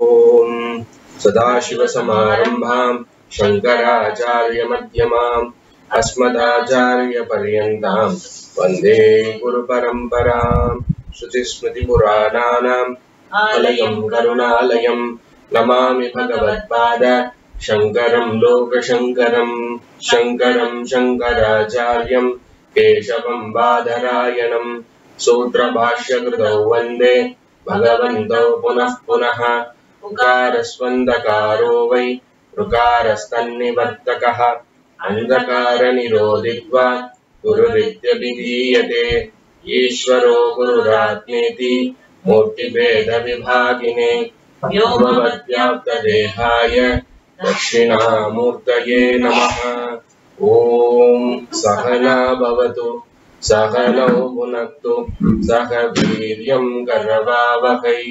ॐ सदाशिवसमारम्भाम् शङ्कराचार्यमध्यमाम् अस्मदाचार्यपर्यन्ताम् वन्दे गुरुपरम्पराम् श्रुतिस्मृतिपुराणानाम् आलयम् करुणालयम् नमामि भगवत्पाद शङ्करम् लोकशङ्करम् शङ्करम् शङ्कराचार्यम् केशवम् बादरायणम् सूत्रभाष्यकृतौ वन्दे भगवन्तौ पुनः पुनः उकारस्वन्दकारो वै ऋकारस्तन्निवर्तकः अन्धकारनिरोधित्वा गुरुरित्यभिधीयते ईश्वरो गुरुरात्मेति मूर्तिभेदविभागिने व्योमवद्व्याप्तदेहाय दक्षिणामूर्तये नमः ॐ सहना भवतु सहनौ भुनक्तु सह वीर्यं करवावहै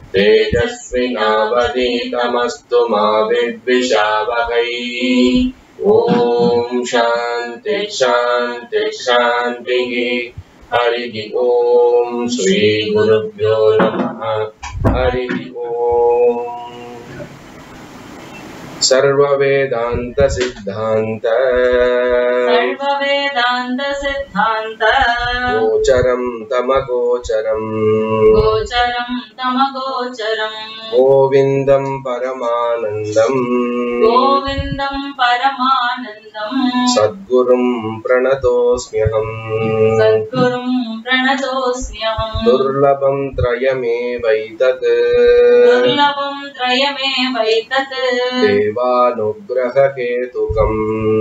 तेजस्विनावधीतमस्तु मा विद्विषावहै ॐ शान्ति शान्ति शान्तिः हरिः ॐ श्रीगुरुभ्यो नमः हरिः ॐ सर्ववेदान्तसिद्धान्त सर्ववेदान्त सिद्धान्त गोचरं तमगोचरम् गोचरं तमगोचरम् गोविन्दं परमानन्दम् गोविन्दं परमानन्दम् सद्गुरुं प्रणतोऽस्म्यहम् सद्गुरुं प्रणतोऽस्म्यहम् दुर्लभं त्रयमेवैतत् दुर्लभं त्रयमेवैतत् देवानुग्रहहेतुकम्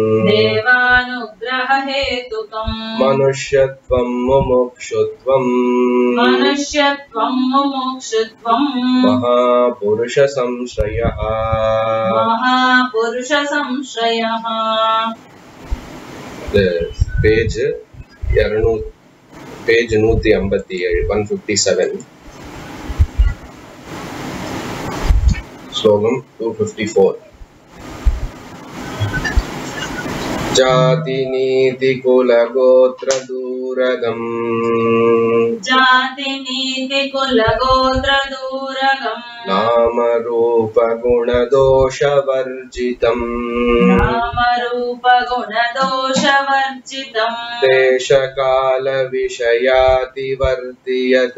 देवानुग्ररहेतुकम् मनुष्यत्वं मुमुक्षुत्वम् मनुष्यत्वं मुमुक्षुत्वम् महापुरुषसंश्रयः महापुरुषसंश्रयः பேஜ் இரநூ பேஜ் நூத்தி ஐம்பத்தி ஏழு ஒன் ஃபிஃப்டி செவன் ஸ்லோகம் டூ ஃபிஃப்டி ஃபோர் जातिनीतिकुलगोत्रदूरगम् जातिनीतिकुलगोत्रदूरगम् नामरूपगुणदोषवर्जितम् नामरूपगुणदोषवर्जितम् देशकालविषयातिवर्ति यत्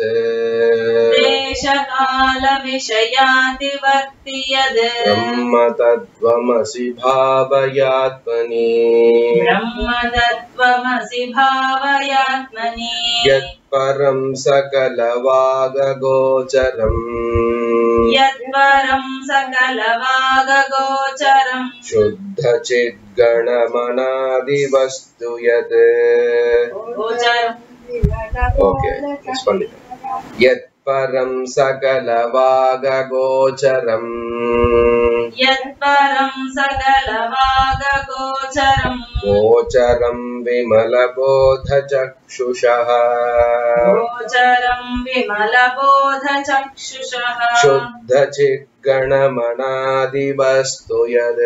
देशकालविषयातिवर्ति यद् ब्रह्म तत्त्वमसि भावयात्मनि ब्रह्मतत्त्वमसि भावयात्मनि यत्परं सकलवागगोचरम् यत्परं सकलवागगोचरम् शुद्धचिद्गणमनादिवस्तु यत् गोचरम् ओके next பண்ணிட்டேன் यत्परं सकलवागगोचरम् यत्परं सकलवागगोचरम् गोचरं विमलबोधचक्षुषः गोचरं विमलबोधचक्षुषः शुद्धचिद्गणमनादिवस्तु यद्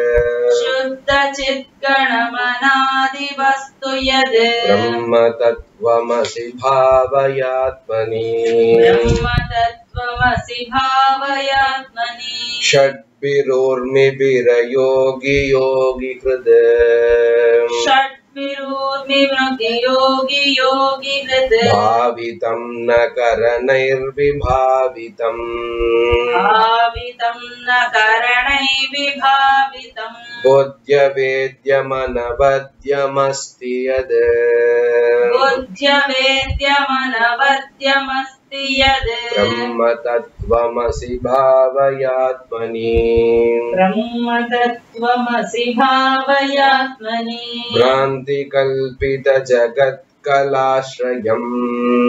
शुद्धचिद्गणमनादिवस्तु यद् ब्रह्म तत्त्वमसि भावयात्मनि ब्रह्मतत्त्वमसि भावयात्मनि षड्भिरोर्मिभिरयोगि योगि कृद षड्भिरूर्मिमृगि योगि योगि हृद् भावितं न करणैर्विभावितम् भावितं न करणैर्विभावितम् बोध्यवेद्यमनवद्यमस्ति यद् बुद्ध्यवेद्यमनवद्यमस्ति यद् ब्रह्म तत्त्वमसि भावयात्मनि ब्रह्मतत्त्वमसि भावयात्मनि भ्रान्तिकल्पितजगत्कलाश्रयम्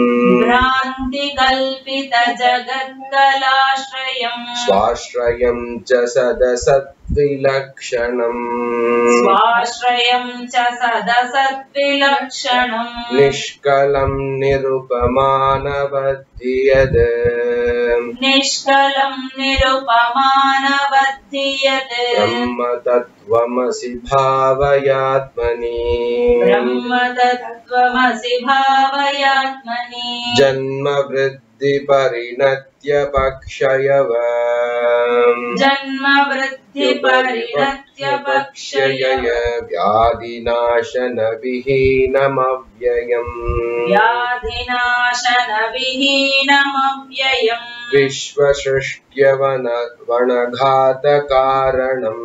भ्रान्तिकल्पितजगत्कलाश्रयम् स्वाश्रयं च सदसद्विलक्षणम् स्वाश्रयं च सदसद्विलक्षणम् निष्कलं निरुपमानवद्धि यद् निष्कलं निरुपमानवद्धि यद् ब्रह्म तत्त्वमसि भावयात्मनि ब्रह्मतत्त्वमसि तत्त्वमसि भावयात्मनि जन्म वृद्धि परिणत्य पक्षयव जन्म वृद्धि परिणत्य पक्षय व्याधिनाशनविहीनमव्ययम् व्याधिनाशनविहीनमव्ययम् विश्वसृष्ट्यवन वनघातकारणम्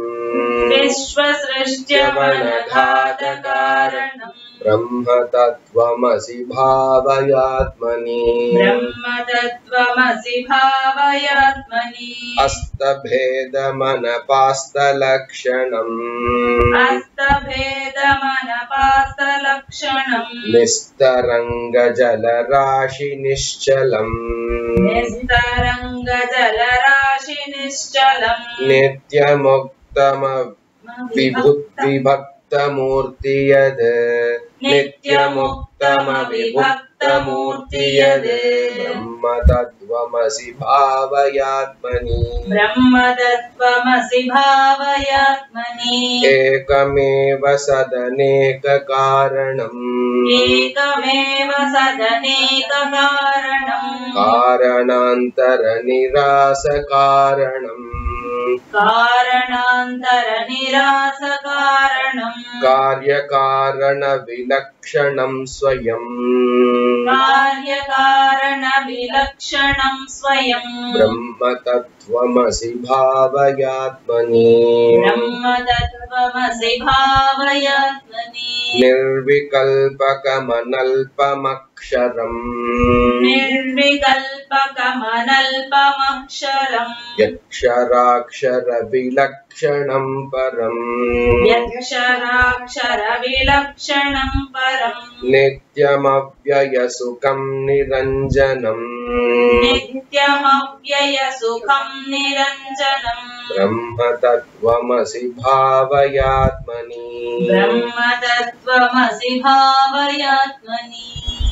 विश्वसृष्ट्यवनघातकारणम् ब्रह्म तत्त्वमसि भावयात्मनि ब्रह्म तत्त्वमसि भावयात्मनि अस्तभेदमनपास्तलक्षणम् हस्तभेदमनपास्तलक्षणम् निस्तरङ्गजलराशिनिश्चलम् निस्तरङ्गजलराशिनिश्चलम् नित्यमुक्तम विभुद्विभक्तमूर्ति यद् नित्यमुक्तमविभक्तमूर्ति यद् ब्रह्म तत्त्वमसि भावयात्मनि ब्रह्म तत्त्वमसि भावयात्मनि एकमेव सदनेककारणम् एकमेव सदनेककारणम् कारणान्तरनिरासकारणम् कारणान्तरनिरासकारणम् कार्यकारणविलक्षणं स्वयम् कार्यकारणविलक्षणम् स्वयम् ब्रह्म तत्त्वमसि भावयात्मनि ब्रह्म तत्त्वमसि भावयात्मनि निर्विकल्पकमनल्पमक्षरम् निर्विकल्पकमनल्पमक्षरम् यक्षराक्षरविलक्षणं परम् यक्षराक्षरविलक्षणम् परम् नित्यमव्ययसुखं निरञ्जनम् नित्यमव्ययसुखम् निरञ्जनम् ब्रह्म तत्त्वमसि भावयात्मनि ब्रह्म तत्त्वमसि भावयात्मनि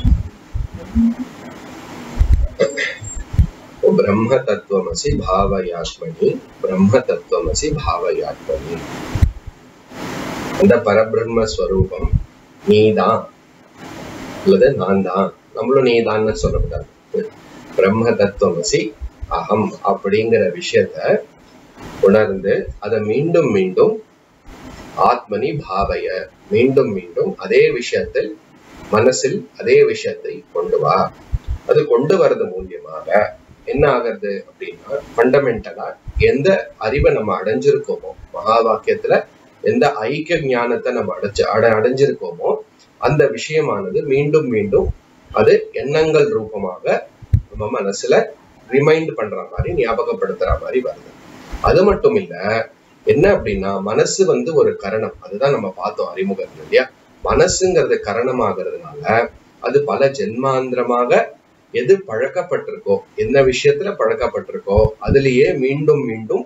ब्रह्म तत्त्वमसि भावयात्मनि ब्रह्म तत्त्वमसि भावयात्मनि அந்த பரபிரம்ம ஸ்வரூபம் நீதான் அல்லது நான் தான் நம்மளும் நீதான்னு சொல்லக்கூடாது பிரம்ம தத்துவமசி அகம் அப்படிங்கிற விஷயத்த உணர்ந்து அதை மீண்டும் மீண்டும் ஆத்மனி பாவைய மீண்டும் மீண்டும் அதே விஷயத்தில் மனசில் அதே விஷயத்தை கொண்டு வா அது கொண்டு வரது மூலியமாக என்ன ஆகிறது அப்படின்னா ஃபண்டமெண்டலா எந்த அறிவை நம்ம அடைஞ்சிருக்கோமோ மகா வாக்கியத்துல எந்த ஐக்கிய ஞானத்தை நம்ம அடைச்சு அட அடைஞ்சிருக்கோமோ அந்த விஷயமானது மீண்டும் மீண்டும் அது எண்ணங்கள் ரூபமாக நம்ம மனசுல ரிமைண்ட் பண்ற மாதிரி ஞாபகப்படுத்துற மாதிரி வருது அது மட்டும் இல்ல என்ன அப்படின்னா மனசு வந்து ஒரு கரணம் அதுதான் நம்ம பார்த்தோம் அறிமுகம் இல்லையா மனசுங்கிறது கரணமாகிறதுனால அது பல ஜென்மாந்திரமாக எது பழக்கப்பட்டிருக்கோ என்ன விஷயத்துல பழக்கப்பட்டிருக்கோ அதுலயே மீண்டும் மீண்டும்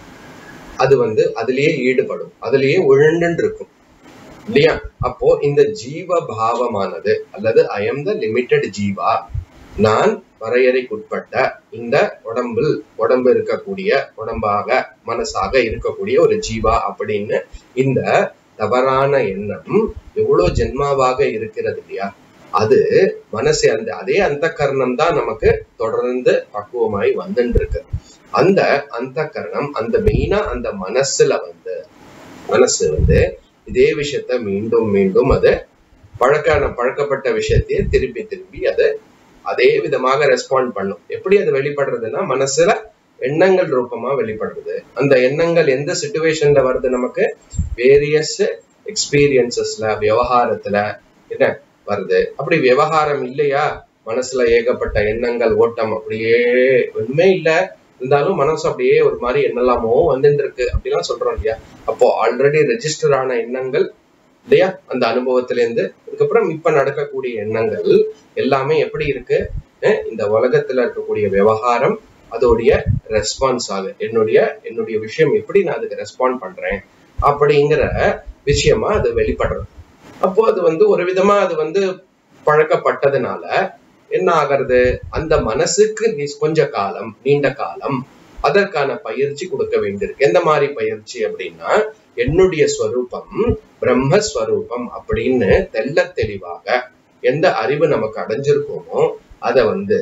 அது வந்து அதுலயே ஈடுபடும் அதுலயே உழண்டு இருக்கும் இல்லையா அப்போ இந்த ஜீவ பாவமானது அல்லது ஐ எம் த லிமிட்டெட் ஜீவா நான் வரையறைக்குட்பட்ட இந்த உடம்பில் உடம்பு இருக்கக்கூடிய உடம்பாக மனசாக இருக்கக்கூடிய ஒரு ஜீவா அப்படின்னு இந்த தவறான எண்ணம் எவ்வளவு ஜென்மாவாக இருக்கிறது இல்லையா அது மனசு அந்த அதே அந்த கரணம் தான் நமக்கு தொடர்ந்து பக்குவமாய் வந்துட்டு இருக்கு அந்த அந்த கரணம் அந்த மெயினா அந்த மனசுல வந்து மனசு வந்து இதே விஷயத்த மீண்டும் மீண்டும் அது பழக்கான பழக்கப்பட்ட விஷயத்தையே திருப்பி திருப்பி அதை அதே விதமாக ரெஸ்பாண்ட் பண்ணும் எப்படி அது வெளிப்படுறதுன்னா மனசுல எண்ணங்கள் ரூபமா வெளிப்படுறது அந்த எண்ணங்கள் எந்த சுச்சுவேஷன்ல வருது நமக்கு வேரியஸ் எக்ஸ்பீரியன்சஸ்ல விவகாரத்துல என்ன வருது அப்படி விவகாரம் இல்லையா மனசுல ஏகப்பட்ட எண்ணங்கள் ஓட்டம் அப்படியே ஒண்ணுமே இல்ல இருந்தாலும் மனசு அப்படியே ஒரு மாதிரி என்னெல்லாமோ வந்துட்டு இருக்கு அப்படிலாம் சொல்றோம் இல்லையா அப்போ ஆல்ரெடி ரெஜிஸ்டர் ஆன எண்ணங்கள் இல்லையா அந்த அனுபவத்துல இருந்து அதுக்கப்புறம் இப்ப நடக்கக்கூடிய எண்ணங்கள் எல்லாமே எப்படி இருக்கு அஹ் இந்த உலகத்துல இருக்கக்கூடிய விவகாரம் அதோடைய ரெஸ்பான்ஸ் ஆகு என்னுடைய என்னுடைய விஷயம் எப்படி நான் அதுக்கு ரெஸ்பாண்ட் பண்றேன் அப்படிங்கிற விஷயமா அது வெளிப்படுறது அப்போ அது வந்து ஒரு விதமா அது வந்து பழக்கப்பட்டதுனால என்ன ஆகிறது அந்த மனசுக்கு நீ- கொஞ்ச காலம் நீண்ட காலம் அதற்கான பயிற்சி கொடுக்க வேண்டியிருக்கு எந்த மாதிரி பயிற்சி அப்படின்னா என்னுடைய ஸ்வரூபம் பிரம்மஸ்வரூபம் அப்படின்னு தெள்ள தெளிவாக எந்த அறிவு நமக்கு அடைஞ்சிருக்கோமோ அதை வந்து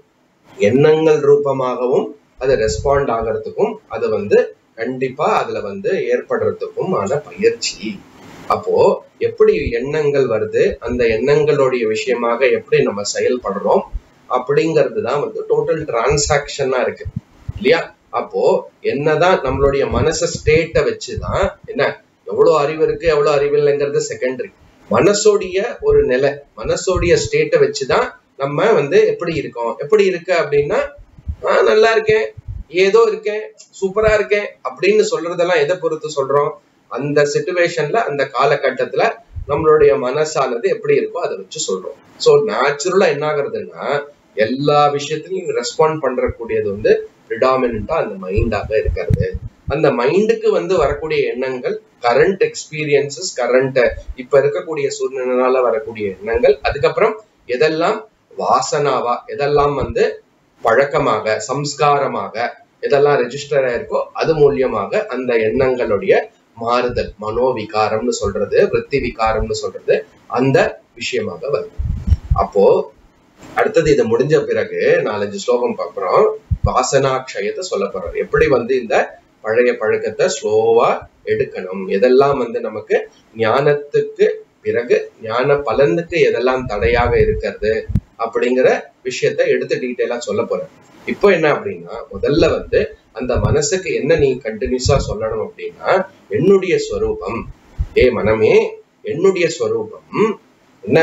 எண்ணங்கள் ரூபமாகவும் அது ரெஸ்பாண்ட் ஆகிறதுக்கும் அது வந்து கண்டிப்பா அதுல வந்து ஏற்படுறதுக்கும் ஆன பயிற்சி அப்போ எப்படி எண்ணங்கள் வருது அந்த எண்ணங்களுடைய விஷயமாக எப்படி நம்ம செயல்படுறோம் அப்படிங்கிறது தான் வந்து டோட்டல் டிரான்சாக்ஷனா இருக்கு இல்லையா அப்போ என்னதான் நம்மளுடைய மனச ஸ்டேட்டை வச்சுதான் என்ன எவ்வளவு அறிவு இருக்கு எவ்வளவு அறிவு இல்லைங்கிறது செகண்டரி மனசோடைய ஒரு நிலை மனசோடைய ஸ்டேட்டை வச்சுதான் நம்ம வந்து எப்படி இருக்கோம் எப்படி இருக்கு அப்படின்னா ஆஹ் நல்லா இருக்கேன் ஏதோ இருக்கேன் சூப்பரா இருக்கேன் அப்படின்னு சொல்றதெல்லாம் எதை பொறுத்து சொல்றோம் அந்த சுச்சுவேஷன்ல அந்த காலகட்டத்துல நம்மளுடைய மனசானது எப்படி இருக்கோ அதை வச்சு சொல்றோம் சோ நேச்சுரலா என்ன ஆகுறதுன்னா எல்லா விஷயத்திலையும் ரெஸ்பாண்ட் பண்றக்கூடியது வந்து ப்ரிடாமினா அந்த மைண்டாக இருக்கிறது அந்த மைண்டுக்கு வந்து வரக்கூடிய எண்ணங்கள் கரண்ட் எக்ஸ்பீரியன்சஸ் கரண்ட் இப்ப இருக்கக்கூடிய சூழ்நிலைனால வரக்கூடிய எண்ணங்கள் அதுக்கப்புறம் எதெல்லாம் வாசனாவா எதெல்லாம் வந்து பழக்கமாக சம்ஸ்காரமாக எதெல்லாம் ரெஜிஸ்டர் ஆயிருக்கோ அது மூலியமாக அந்த எண்ணங்களுடைய மாறுதல் மனோவிகாரம்னு சொல்றது விற்பி விகாரம்னு சொல்றது அந்த விஷயமாக வருது அப்போ அடுத்தது இது முடிஞ்ச பிறகு நாலஞ்சு ஸ்லோகம் பார்க்கிறோம் வாசனாட்சயத்தை சொல்ல போறோம் எப்படி வந்து இந்த பழைய பழக்கத்தை ஸ்லோவா எடுக்கணும் எதெல்லாம் வந்து நமக்கு ஞானத்துக்கு பிறகு ஞான பலனுக்கு எதெல்லாம் தடையாக இருக்கிறது அப்படிங்கிற விஷயத்த எடுத்து டீட்டெயிலா சொல்ல போறேன் இப்போ என்ன அப்படின்னா முதல்ல வந்து அந்த மனசுக்கு என்ன நீ கண்டினியூஸா சொல்லணும் அப்படின்னா என்னுடைய ஸ்வரூபம் ஏ மனமே என்னுடைய ஸ்வரூபம் என்ன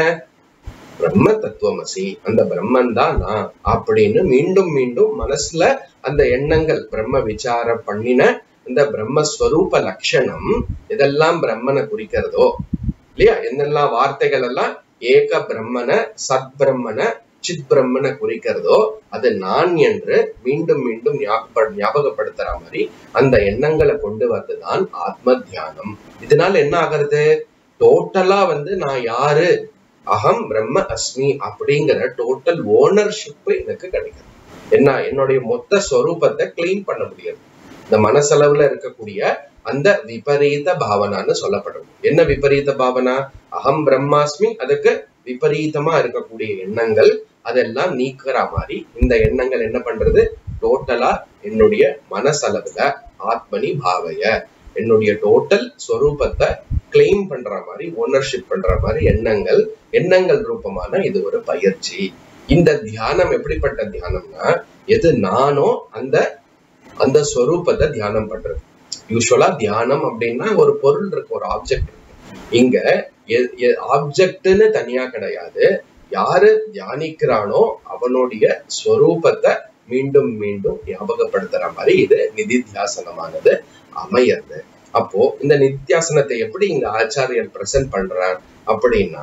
பிரம்ம தத்துவமசி அந்த பிரம்மன் தான் நான் அப்படின்னு மீண்டும் மீண்டும் மனசுல அந்த எண்ணங்கள் பிரம்ம விசாரம் பண்ணின இந்த பிரம்மஸ்வரூப லட்சணம் இதெல்லாம் பிரம்மனை குறிக்கிறதோ இல்லையா என்னெல்லாம் வார்த்தைகள் எல்லாம் ஏக பிரம்மன சத் பிரம்மன சித் பிரம்மனை குறிக்கிறதோ அது நான் என்று மீண்டும் மீண்டும் ஞாபக ஞாபகப்படுத்துற மாதிரி அந்த எண்ணங்களை கொண்டு வர்றதுதான் ஆத்ம தியானம் இதனால என்ன ஆகிறது டோட்டலா வந்து நான் யாரு அகம் பிரம்ம அஸ்மி அப்படிங்கிற டோட்டல் ஓனர்ஷிப் எனக்கு கிடைக்குது என்ன என்னுடைய மொத்த ஸ்வரூபத்தை கிளீன் பண்ண முடியாது இந்த மனசளவுல இருக்கக்கூடிய அந்த விபரீத பாவனான்னு சொல்லப்படுறது என்ன விபரீத பாவனா அகம் பிரம்மாஸ்மி அதுக்கு விபரீதமா இருக்கக்கூடிய எண்ணங்கள் அதெல்லாம் நீக்கிற மாதிரி இந்த எண்ணங்கள் என்ன பண்றது டோட்டலா என்னுடைய மனசளவுல ஆத்மனி பாவைய என்னுடைய டோட்டல் ஸ்வரூபத்தை கிளைம் பண்ற மாதிரி ஓனர்ஷிப் பண்ற மாதிரி எண்ணங்கள் எண்ணங்கள் ரூபமான இது ஒரு பயிற்சி இந்த தியானம் எப்படிப்பட்ட தியானம்னா எது நானோ அந்த அந்த ஸ்வரூபத்தை தியானம் பண்றது யூஸ்வலா தியானம் அப்படின்னா ஒரு பொருள் இருக்கு ஒரு ஆப்ஜெக்ட் இருக்கு இங்க ஆப்ஜெக்ட்னு தனியா கிடையாது யாரு தியானிக்கிறானோ அவனுடைய ஸ்வரூபத்தை மீண்டும் மீண்டும் ஞாபகப்படுத்துற மாதிரி இது நிதித்தியாசனமானது அமையறது அப்போ இந்த நித்தியாசனத்தை எப்படி இங்க ஆச்சாரியர் பிரசன்ட் பண்றார் அப்படின்னா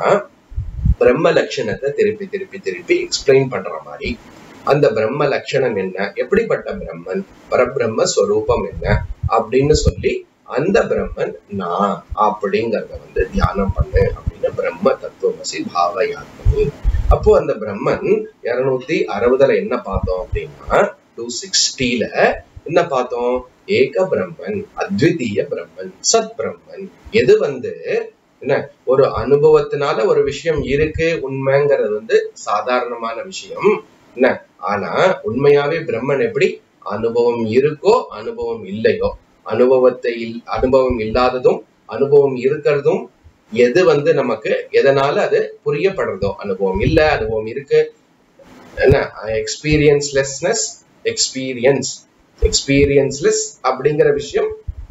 பிரம்ம லட்சணத்தை திருப்பி திருப்பி திருப்பி எக்ஸ்பிளைன் பண்ற மாதிரி அந்த பிரம்ம லட்சணம் என்ன எப்படிப்பட்ட பிரம்மன் பரபிரம்ம ஸ்வரூபம் என்ன அப்படின்னு சொல்லி அந்த பிரம்மன் நான் அப்படிங்கறத வந்து தியானம் பண்ணு அப்படின்னு பிரம்ம தத்துவமசி பாவயாத்மனி அப்போ அந்த பிரம்மன் இருநூத்தி அறுபதுல என்ன பார்த்தோம் அப்படின்னா டூ சிக்ஸ்டில என்ன பார்த்தோம் ஏக பிரம்மன் அத்விதீய பிரம்மன் சத் பிரம்மன் எது வந்து என்ன ஒரு அனுபவத்தினால ஒரு விஷயம் இருக்கு உண்மைங்கிறது வந்து சாதாரணமான விஷயம் என்ன ஆனா உண்மையாவே பிரம்மன் எப்படி அனுபவம் இருக்கோ அனுபவம் இல்லையோ அனுபவத்தை அனுபவம் இல்லாததும் அனுபவம் இருக்கிறதும் எது வந்து நமக்கு எதனால அது புரியப்படுறதோ அனுபவம் இல்ல அனுபவம் இருக்கு என்ன எக்ஸ்பீரியன்ஸ்லெஸ்னஸ் எக்ஸ்பீரியன்ஸ் எக்ஸ்பீரியன்ஸ்லெஸ் அப்படிங்கிற விஷயம்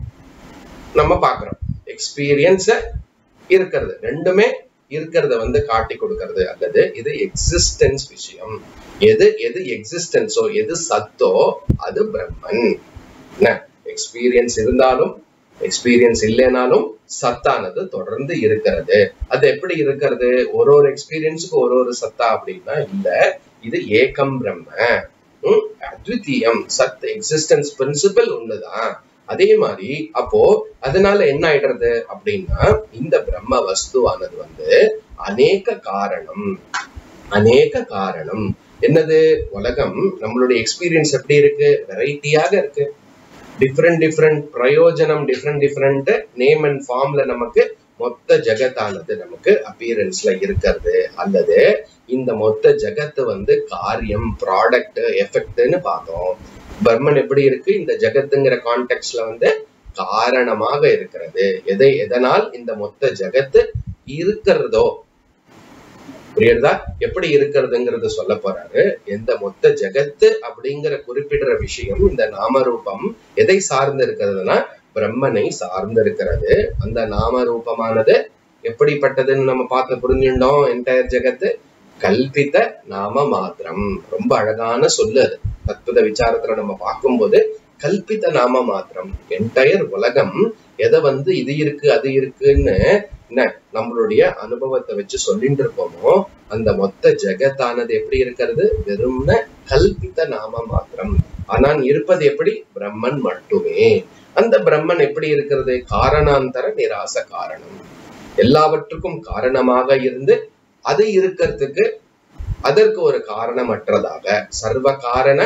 நம்ம பாக்குறோம் எக்ஸ்பீரியன்ஸ இருக்கிறது ரெண்டுமே இருக்கிறத வந்து காட்டி கொடுக்கறது அல்லது இது எக்ஸிஸ்டன்ஸ் விஷயம் எது எது எக்ஸிஸ்டன்ஸோ எது சத்தோ அது பிரம்மன் என்ன எக்ஸ்பீரியன்ஸ் இருந்தாலும் எக்ஸ்பீரியன்ஸ் இல்லைனாலும் சத்தானது தொடர்ந்து இருக்கிறது அது எப்படி இருக்கிறது ஒரு ஒரு எக்ஸ்பீரியன்ஸுக்கு ஒரு ஒரு சத்தா அப்படின்னா இல்ல இது ஏகம் பிரம்ம அத்விதீயம் சத் எக்ஸிஸ்டன்ஸ் பிரின்சிபல் ஒண்ணுதான் அதே மாதிரி அப்போ அதனால என்ன ஆயிடுறது அப்படின்னா இந்த பிரம்ம வஸ்துவானது வந்து அநேக காரணம் அநேக காரணம் என்னது உலகம் நம்மளுடைய எக்ஸ்பீரியன்ஸ் எப்படி இருக்கு வெரைட்டியாக இருக்கு டிஃப்ரெண்ட் டிஃப்ரெண்ட் பிரயோஜனம் டிஃப்ரெண்ட் டிஃப்ரெண்ட் நேம் அண்ட் ஃபார்ம்ல நமக்கு மொத்த ஜெகத்தானது நமக்கு அப்பியரன்ஸ்ல இருக்கிறது அல்லது இந்த மொத்த ஜெகத்து வந்து காரியம் ப்ராடக்ட் எஃபெக்ட்னு பார்த்தோம் பர்மன் எப்படி இருக்கு இந்த ஜெகத்துங்கிற கான்டெக்ட்ல வந்து காரணமாக இருக்கிறது எதை எதனால் இந்த மொத்த ஜெகத்து இருக்கிறதோ புரியுறதா எப்படி இருக்கிறதுங்கிறத சொல்ல போறாரு எந்த மொத்த ஜெகத்து அப்படிங்கிற குறிப்பிடுற விஷயம் இந்த நாமரூபம் எதை சார்ந்து இருக்கிறதுனா பிரம்மனை சார்ந்து இருக்கிறது அந்த நாமரூபமானது எப்படிப்பட்டதுன்னு நம்ம பார்த்து புரிஞ்சுட்டோம் என்டையர் ஜெகத்து கல்பித்த நாம மாத்திரம் ரொம்ப அழகான சொல்லு அது தத்துவ விசாரத்துல நம்ம பார்க்கும்போது கல்பித்த நாம மாத்திரம் என்டையர் உலகம் எதை வந்து இது இருக்கு அது இருக்குன்னு என்ன நம்மளுடைய அனுபவத்தை வச்சு சொல்லிட்டு இருப்போமோ அந்த மொத்த ஜெகத்தானது எப்படி இருக்கிறது வெறும்ன கல்பித்த நாம மாத்திரம் ஆனால் இருப்பது எப்படி பிரம்மன் மட்டுமே அந்த பிரம்மன் எப்படி இருக்கிறது காரணாந்தர நிராச காரணம் எல்லாவற்றுக்கும் காரணமாக இருந்து அது இருக்கிறதுக்கு அதற்கு ஒரு காரணமற்றதாக சர்வ காரண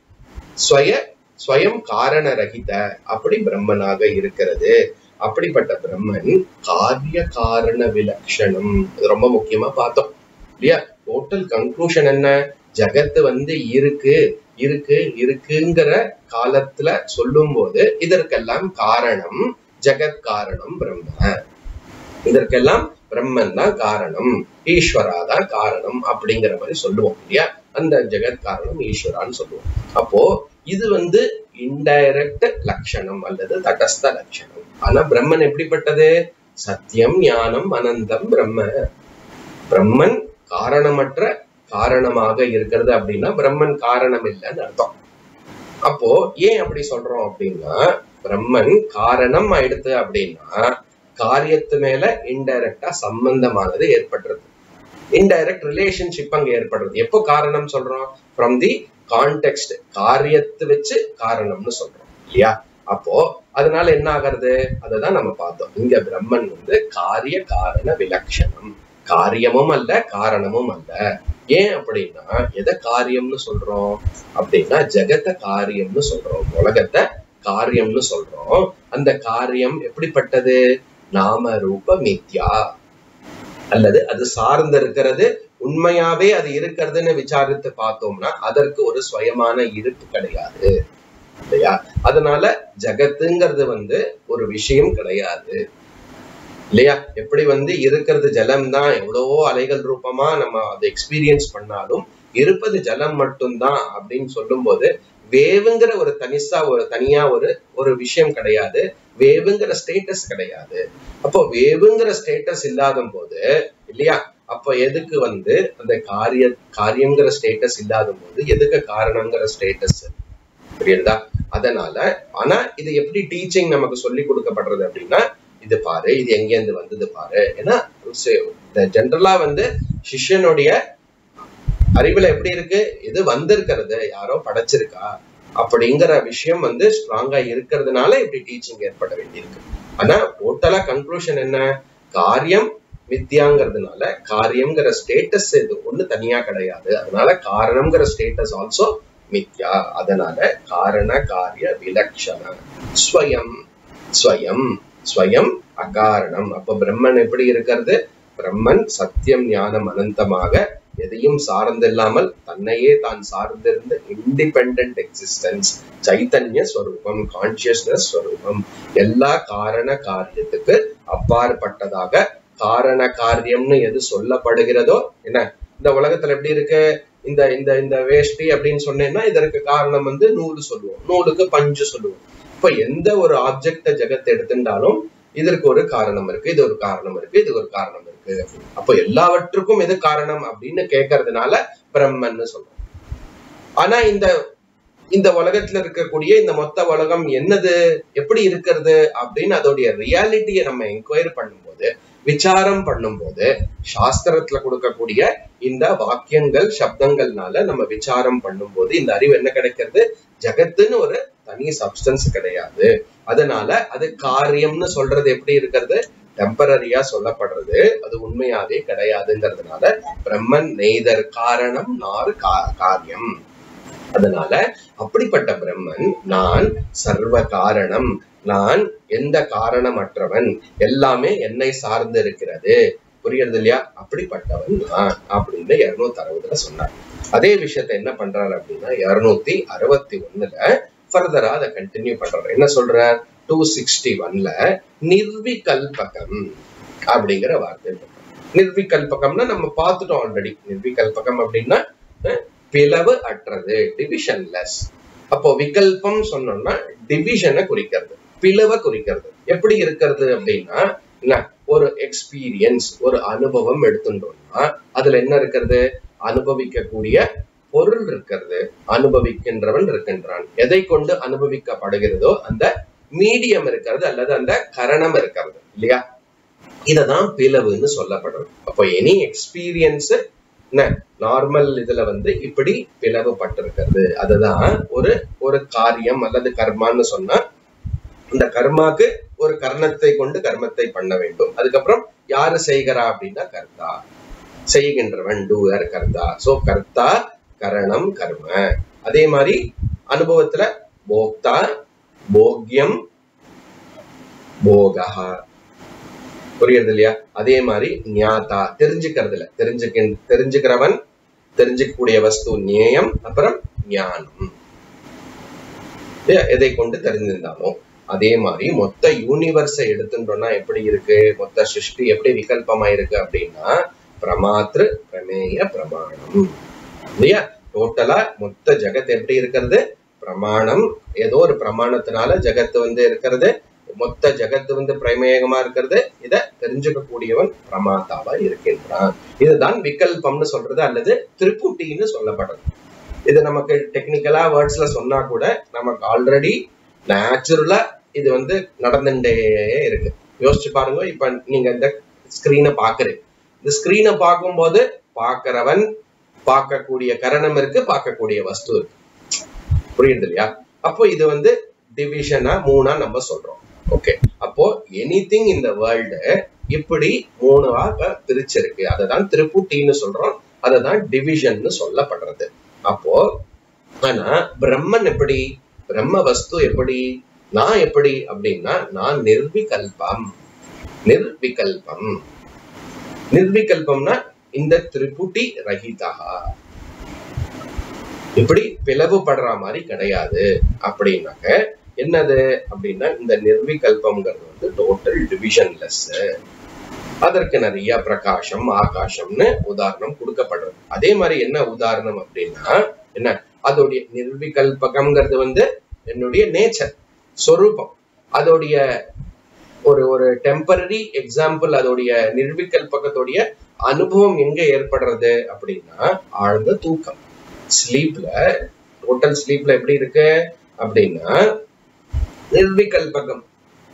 ஸ்வய ஸ்வயம் காரண ரகித அப்படி பிரம்மனாக இருக்கிறது அப்படிப்பட்ட பிரம்மன் காரிய காரண விலக்ஷணம் இது ரொம்ப முக்கியமா பார்த்தோம் இல்லையா டோட்டல் கன்க்ளூஷன் என்ன ஜகத்து வந்து இருக்கு இருக்கு இருக்குங்கிற காலத்துல சொல்லும் போது இதற்கெல்லாம் காரணம் ஜெகத் காரணம் பிரம்ம இதற்கெல்லாம் பிரம்மன் தான் காரணம் ஈஸ்வரா தான் காரணம் அப்படிங்கிற மாதிரி சொல்லுவோம் இல்லையா அந்த ஜெகத் காரணம் ஈஸ்வரான்னு சொல்லுவோம் அப்போ இது வந்து இன்டைரக்ட் லட்சணம் அல்லது தடஸ்த லட்சணம் ஆனா பிரம்மன் எப்படிப்பட்டது சத்தியம் ஞானம் அனந்தம் பிரம்ம பிரம்மன் காரணமற்ற காரணமாக இருக்கிறது அப்படின்னா பிரம்மன் காரணம் இல்லைன்னு அர்த்தம் அப்போ ஏன் அப்படி சொல்றோம் அப்படின்னா பிரம்மன் காரணம் ஆயிடுத்து அப்படின்னா காரியத்து மேல இன்டைரக்டா சம்பந்தமானது ஏற்படுறது இன்டைரக்ட் ரிலேஷன்ஷிப் அங்க ஏற்படுறது எப்போ காரணம் சொல்றோம் ஃப்ரம் தி கான்டெக்ட் காரியத்தை வச்சு காரணம்னு சொல்றோம் இல்லையா அப்போ அதனால என்ன ஆகிறது அததான் நம்ம பார்த்தோம் இங்க பிரம்மன் வந்து காரிய காரண விலட்சணம் காரியமும் அல்ல காரணமும் அல்ல ஏன் அப்படின்னா எதை காரியம்னு சொல்றோம் அப்படின்னா ஜெகத்த காரியம்னு சொல்றோம் உலகத்தை காரியம்னு சொல்றோம் அந்த காரியம் எப்படிப்பட்டது நாம ரூப மித்யா அல்லது அது சார்ந்து இருக்கிறது உண்மையாவே அது இருக்கிறதுன்னு விசாரித்து பார்த்தோம்னா அதற்கு ஒரு சுயமான இருப்பு கிடையாது இல்லையா அதனால ஜகத்துங்கிறது வந்து ஒரு விஷயம் கிடையாது இல்லையா எப்படி வந்து இருக்கிறது ஜலம் தான் எவ்வளவோ அலைகள் ரூபமா நம்ம அதை எக்ஸ்பீரியன்ஸ் பண்ணாலும் இருப்பது ஜலம் மட்டும்தான் அப்படின்னு சொல்லும் போது வேவுங்கிற ஒரு தனிசா ஒரு தனியா ஒரு ஒரு விஷயம் கிடையாது வேவுங்கிற ஸ்டேட்டஸ் கிடையாது அப்போ வேவுங்கிற ஸ்டேட்டஸ் இல்லாத போது இல்லையா அப்ப எதுக்கு வந்து அந்த காரிய காரியங்கிற ஸ்டேட்டஸ் இல்லாத போது எதுக்கு காரணங்கிற ஸ்டேட்டஸ் புரியுதா அதனால ஆனா இது எப்படி டீச்சிங் நமக்கு சொல்லி கொடுக்கப்படுறது அப்படின்னா இது பாரு இது எங்கேருந்து வந்தது பாரு ஏன்னா ஜென்ரலா வந்து சிஷ்யனுடைய அறிவுல எப்படி இருக்கு இது வந்திருக்கிறது யாரோ படைச்சிருக்கா அப்படிங்கிற விஷயம் வந்து ஸ்ட்ராங்கா இருக்கிறதுனால இப்படி டீச்சிங் ஏற்பட வேண்டியிருக்கு ஆனா டோட்டலா கன்க்ளூஷன் என்ன காரியம் மித்தியாங்கிறதுனால காரியம்ங்கிற ஸ்டேட்டஸ் இது ஒண்ணு தனியா கிடையாது அதனால காரணம்ங்கிற ஸ்டேட்டஸ் ஆல்சோ மித்யா அதனால காரண காரிய விலக்ஷண ஸ்வயம் ஸ்வயம் ஸ்வயம் அகாரணம் அப்ப பிரம்மன் எப்படி இருக்கிறது பிரம்மன் சத்தியம் ஞானம் அனந்தமாக எதையும் சார்ந்தில்லாமல் தன்னையே தான் சார்ந்திருந்த இண்டிபெண்ட் எக்ஸிஸ்டன்ஸ் சைத்தன்ய ஸ்வரூபம் கான்சியஸ்னஸ் ஸ்வரூபம் எல்லா காரண காரியத்துக்கு அப்பாற்பட்டதாக காரண காரியம்னு எது சொல்லப்படுகிறதோ என்ன இந்த உலகத்துல எப்படி இருக்கு இந்த இந்த இந்த வேஷ்டி அப்படின்னு சொன்னேன்னா இதற்கு காரணம் வந்து நூல் சொல்லுவோம் நூலுக்கு பஞ்சு சொல்லுவோம் இப்ப எந்த ஒரு ஆப்ஜெக்ட ஜெகத்தை எடுத்துட்டாலும் இதற்கு ஒரு காரணம் இருக்கு இது ஒரு காரணம் இருக்கு இது ஒரு காரணம் இருக்கு அப்போ எல்லாவற்றுக்கும் எது காரணம் அப்படின்னு கேட்கறதுனால பிரம்மன்னு சொல்றோம் ஆனா இந்த இந்த உலகத்துல இருக்கக்கூடிய இந்த மொத்த உலகம் என்னது எப்படி இருக்கிறது அப்படின்னு அதோடைய ரியாலிட்டியை நம்ம என்கொயர் பண்ணும்போது விசாரம் பண்ணும்போது சாஸ்திரத்துல கொடுக்கக்கூடிய இந்த வாக்கியங்கள் சப்தங்கள்னால நம்ம விசாரம் பண்ணும்போது இந்த அறிவு என்ன கிடைக்கிறது ஜகத்துன்னு ஒரு தனி சப்ஸ்டன்ஸ் கிடையாது அதனால அது காரியம்னு சொல்றது எப்படி இருக்கிறது டெம்பரரியா சொல்லப்படுறது அது உண்மையாவே கிடையாதுங்கிறதுனால பிரம்மன் நெய்தர் காரணம் நார் காரியம் அதனால அப்படிப்பட்ட பிரம்மன் நான் சர்வ காரணம் நான் எந்த காரணமற்றவன் எல்லாமே என்னை சார்ந்து இருக்கிறது புரியுறது இல்லையா அப்படிப்பட்டவன் நான் அப்படின்னு இருநூத்தி அறுபதுல சொன்னார் அதே விஷயத்த என்ன பண்றாரு அப்படின்னா இருநூத்தி அறுபத்தி ஒண்ணுல ஃபர்தரா அதை கண்டினியூ பண்றாரு என்ன சொல்றார் டூ சிக்ஸ்டி ஒன்ல நிர்விகல்பகம் அப்படிங்கிற வார்த்தை சொல்றார். நிர்விகல்பகம்னா நம்ம பார்த்துட்டோம் ஆல்ரெடி நிர்விகல்பகம் அப்படின்னா அஹ், பிளவு அற்றது டிவிஷன்லெஸ் அப்போ விகல்பம் சொன்னோம்னா டிவிஷனை குறிக்கிறது பிளவை குறிக்கிறது எப்படி இருக்கிறது அப்படின்னா என்ன ஒரு எக்ஸ்பீரியன்ஸ் ஒரு அனுபவம் எடுத்துட்டோம்னா அதுல என்ன இருக்கிறது அனுபவிக்கக்கூடிய பொருள் இருக்கிறது அனுபவிக்கின்றவன் இருக்கின்றான் எதை கொண்டு அனுபவிக்கப்படுகிறதோ அந்த மீடியம் இருக்கிறது அல்லது அந்த கரணம் இருக்கிறது இல்லையா இததான் பிளவுன்னு சொல்லப்படுறது அப்போ எனி எக்ஸ்பீரியன்ஸ் என்ன நார்மல் இதுல வந்து இப்படி பிளவுபட்டிருக்கிறது அதுதான் ஒரு ஒரு காரியம் அல்லது கர்மான்னு சொன்னா இந்த கர்மாக்கு ஒரு கர்ணத்தை கொண்டு கர்மத்தை பண்ண வேண்டும் அதுக்கப்புறம் யாரு செய்கிறா அப்படின்னா கர்த்தா செய்கின்றவன் டூயர் கர்த்தா சோ கர்த்தா கரணம் கர்ம அதே மாதிரி அனுபவத்துல போக்தா போக்யம் போகா புரியுது இல்லையா அதே மாதிரி ஞாதா தெரிஞ்சுக்கிறதுல தெரிஞ்சுக்க தெரிஞ்சுக்கிறவன் தெரிஞ்சுக்கக்கூடிய வஸ்து நேயம் அப்புறம் ஞானம் இல்லையா? எதை கொண்டு தெரிஞ்சிருந்தாலும் அதே மாதிரி மொத்த யூனிவர்ஸை எடுத்துட்டோம்னா எப்படி இருக்கு மொத்த சிருஷ்டி எப்படி விகல்பமா இருக்கு அப்படின்னா பிரமாத்ரு பிரமேய பிரமாணம் இல்லையா டோட்டலா மொத்த ஜெகத் எப்படி இருக்கிறது பிரமாணம் ஏதோ ஒரு பிரமாணத்தினால ஜெகத் வந்து இருக்கிறது மொத்த ஜெகத் வந்து பிரமேயமா இருக்கிறது இத தெரிஞ்சுக்க கூடியவன் பிரமாதாவா இருக்கின்றான் இதுதான் விகல்பம்னு சொல்றது அல்லது திரிபுட்டின்னு சொல்லப்படுறது இது நமக்கு டெக்னிக்கலா வேர்ட்ஸ்ல சொன்னா கூட நமக்கு ஆல்ரெடி நேச்சுரலா இது வந்து நடந்துட்டே இருக்கு யோசிச்சு பாருங்க இப்ப நீங்க இந்த ஸ்கிரீனை பாக்குறீங்க இந்த ஸ்கிரீனை பார்க்கும்போது பார்க்கிறவன் பார்க்கக்கூடிய கரணம் இருக்கு பார்க்கக்கூடிய வஸ்து இருக்கு புரியுது இல்லையா அப்போ இது வந்து டிவிஷனா மூணா நம்ம சொல்றோம் ஓகே அப்போ எனி திங் இந்த வேர்ல்டு இப்படி மூணாக பிரிச்சிருக்கு அததான் திருப்புட்டின்னு சொல்றோம் அததான் டிவிஷன்னு சொல்லப்படுறது அப்போ ஆனா பிரம்மன் எப்படி பிரம்ம வஸ்து எப்படி நான் எப்படி அப்படின்னா நான் நிர்விகல்பம் நிர்விகல்பம் நிர்விகல்பம்னா இந்த திரிபுட்டி ரஹிதா இப்படி பிளவுபடுற மாதிரி கிடையாது அப்படின்னாக்க என்னது அப்படின்னா இந்த நிர்விகல்பம்ங்கிறது வந்து டோட்டல் டிவிஷன்லெஸ் அதற்கு நிறைய பிரகாசம் ஆகாசம்னு உதாரணம் கொடுக்கப்படுறது அதே மாதிரி என்ன உதாரணம் அப்படின்னா என்ன அதோடைய நிர்விகல்பகம்ங்கிறது வந்து என்னுடைய நேச்சர் சொரூபம் அதோடைய ஒரு ஒரு டெம்பரரி எக்ஸாம்பிள் அதோடைய நிர்விகல்பகத்தோடைய அனுபவம் எங்க ஏற்படுறது அப்படின்னா ஆழ்ந்த தூக்கம் ஸ்லீப்ல டோட்டல் ஸ்லீப்ல எப்படி இருக்கு அப்படின்னா நிர்விகல்பகம்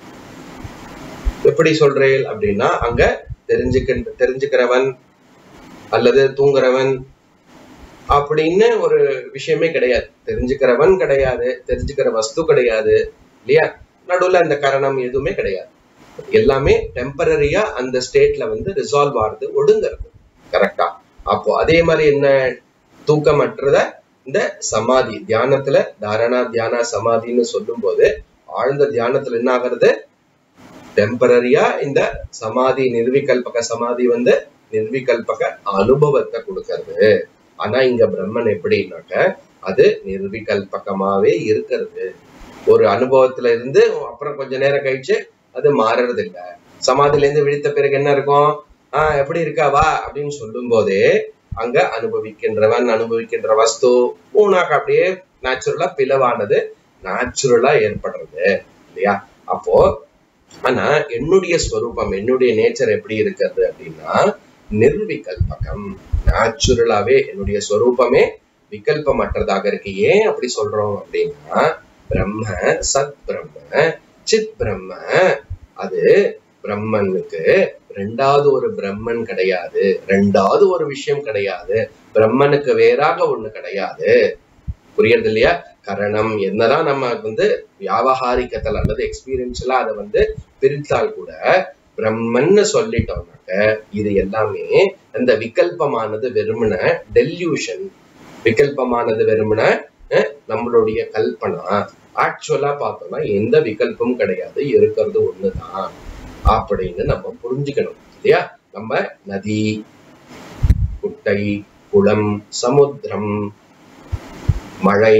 எப்படி சொல்றேன் அப்படின்னா அங்க தெரிஞ்சுக்க தெரிஞ்சுக்கிறவன் அல்லது தூங்குறவன் அப்படின்னு ஒரு விஷயமே கிடையாது தெரிஞ்சுக்கிறவன் கிடையாது தெரிஞ்சுக்கிற வஸ்து கிடையாது இல்லையா நடுவுல அந்த கரணம் எதுவுமே கிடையாது எல்லாமே டெம்பரரியா அந்த ஸ்டேட்ல வந்து ரிசால்வ் ஆகுது ஒடுங்கிறது கரெக்டா அப்போ அதே மாதிரி என்ன தூக்கமற்றத இந்த சமாதி தியானத்துல தாரணா தியானா சமாதின்னு சொல்லும் போது ஆழ்ந்த தியானத்துல என்ன ஆகிறது டெம்பரரியா இந்த சமாதி நிர்விகல்பக சமாதி வந்து நிர்விகல்பக அனுபவத்தை கொடுக்கறது ஆனா இங்க பிரம்மன் எப்படின்னாக்க அது நிர்விகல்பகமாவே இருக்கிறது ஒரு அனுபவத்துல இருந்து அப்புறம் கொஞ்ச நேரம் கழிச்சு அது மாறுறது இல்ல சமாதில இருந்து விழித்த பிறகு என்ன இருக்கும் ஆஹ் எப்படி இருக்கா வா அப்படின்னு சொல்லும் போதே அங்க அனுபவிக்கின்றவன் அனுபவிக்கின்ற வஸ்து மூணாக அப்படியே நேச்சுரலா பிளவானது நேச்சுரலா ஏற்படுறது இல்லையா அப்போ ஆனா என்னுடைய ஸ்வரூபம் என்னுடைய நேச்சர் எப்படி இருக்கிறது அப்படின்னா நிர்விகல்பகம் நேச்சுரலாவே என்னுடைய ஸ்வரூபமே விகல்பமற்றதாக இருக்கு ஏன் அப்படி சொல்றோம் அப்படின்னா பிரம்ம சத் பிரம்ம சித் பிரம்ம அது பிரம்மனுக்கு ரெண்டாவது ஒரு பிரம்மன் கிடையாது ரெண்டாவது ஒரு விஷயம் கிடையாது பிரம்மனுக்கு வேறாக ஒண்ணு கிடையாது புரியுறது இல்லையா கரணம் என்னதான் நம்ம வந்து வியாபகாரிக்கத்தில் அல்லது எக்ஸ்பீரியன்ஸ்ல அதை வந்து பிரித்தால் கூட பிரம்மன்னு சொல்லிட்டோம்னாக்க இது எல்லாமே அந்த விகல்பமானது வெறுமன டெல்யூஷன் விகல்பமானது வெறுமன அஹ், நம்மளுடைய கல்பனா ஆக்சுவலா பார்த்தோம்னா எந்த விகல்பமும் கிடையாது இருக்கிறது ஒண்ணுதான் அப்படின்னு நம்ம புரிஞ்சுக்கணும் இல்லையா நம்ம நதி குட்டை குளம் சமுத்திரம் மழை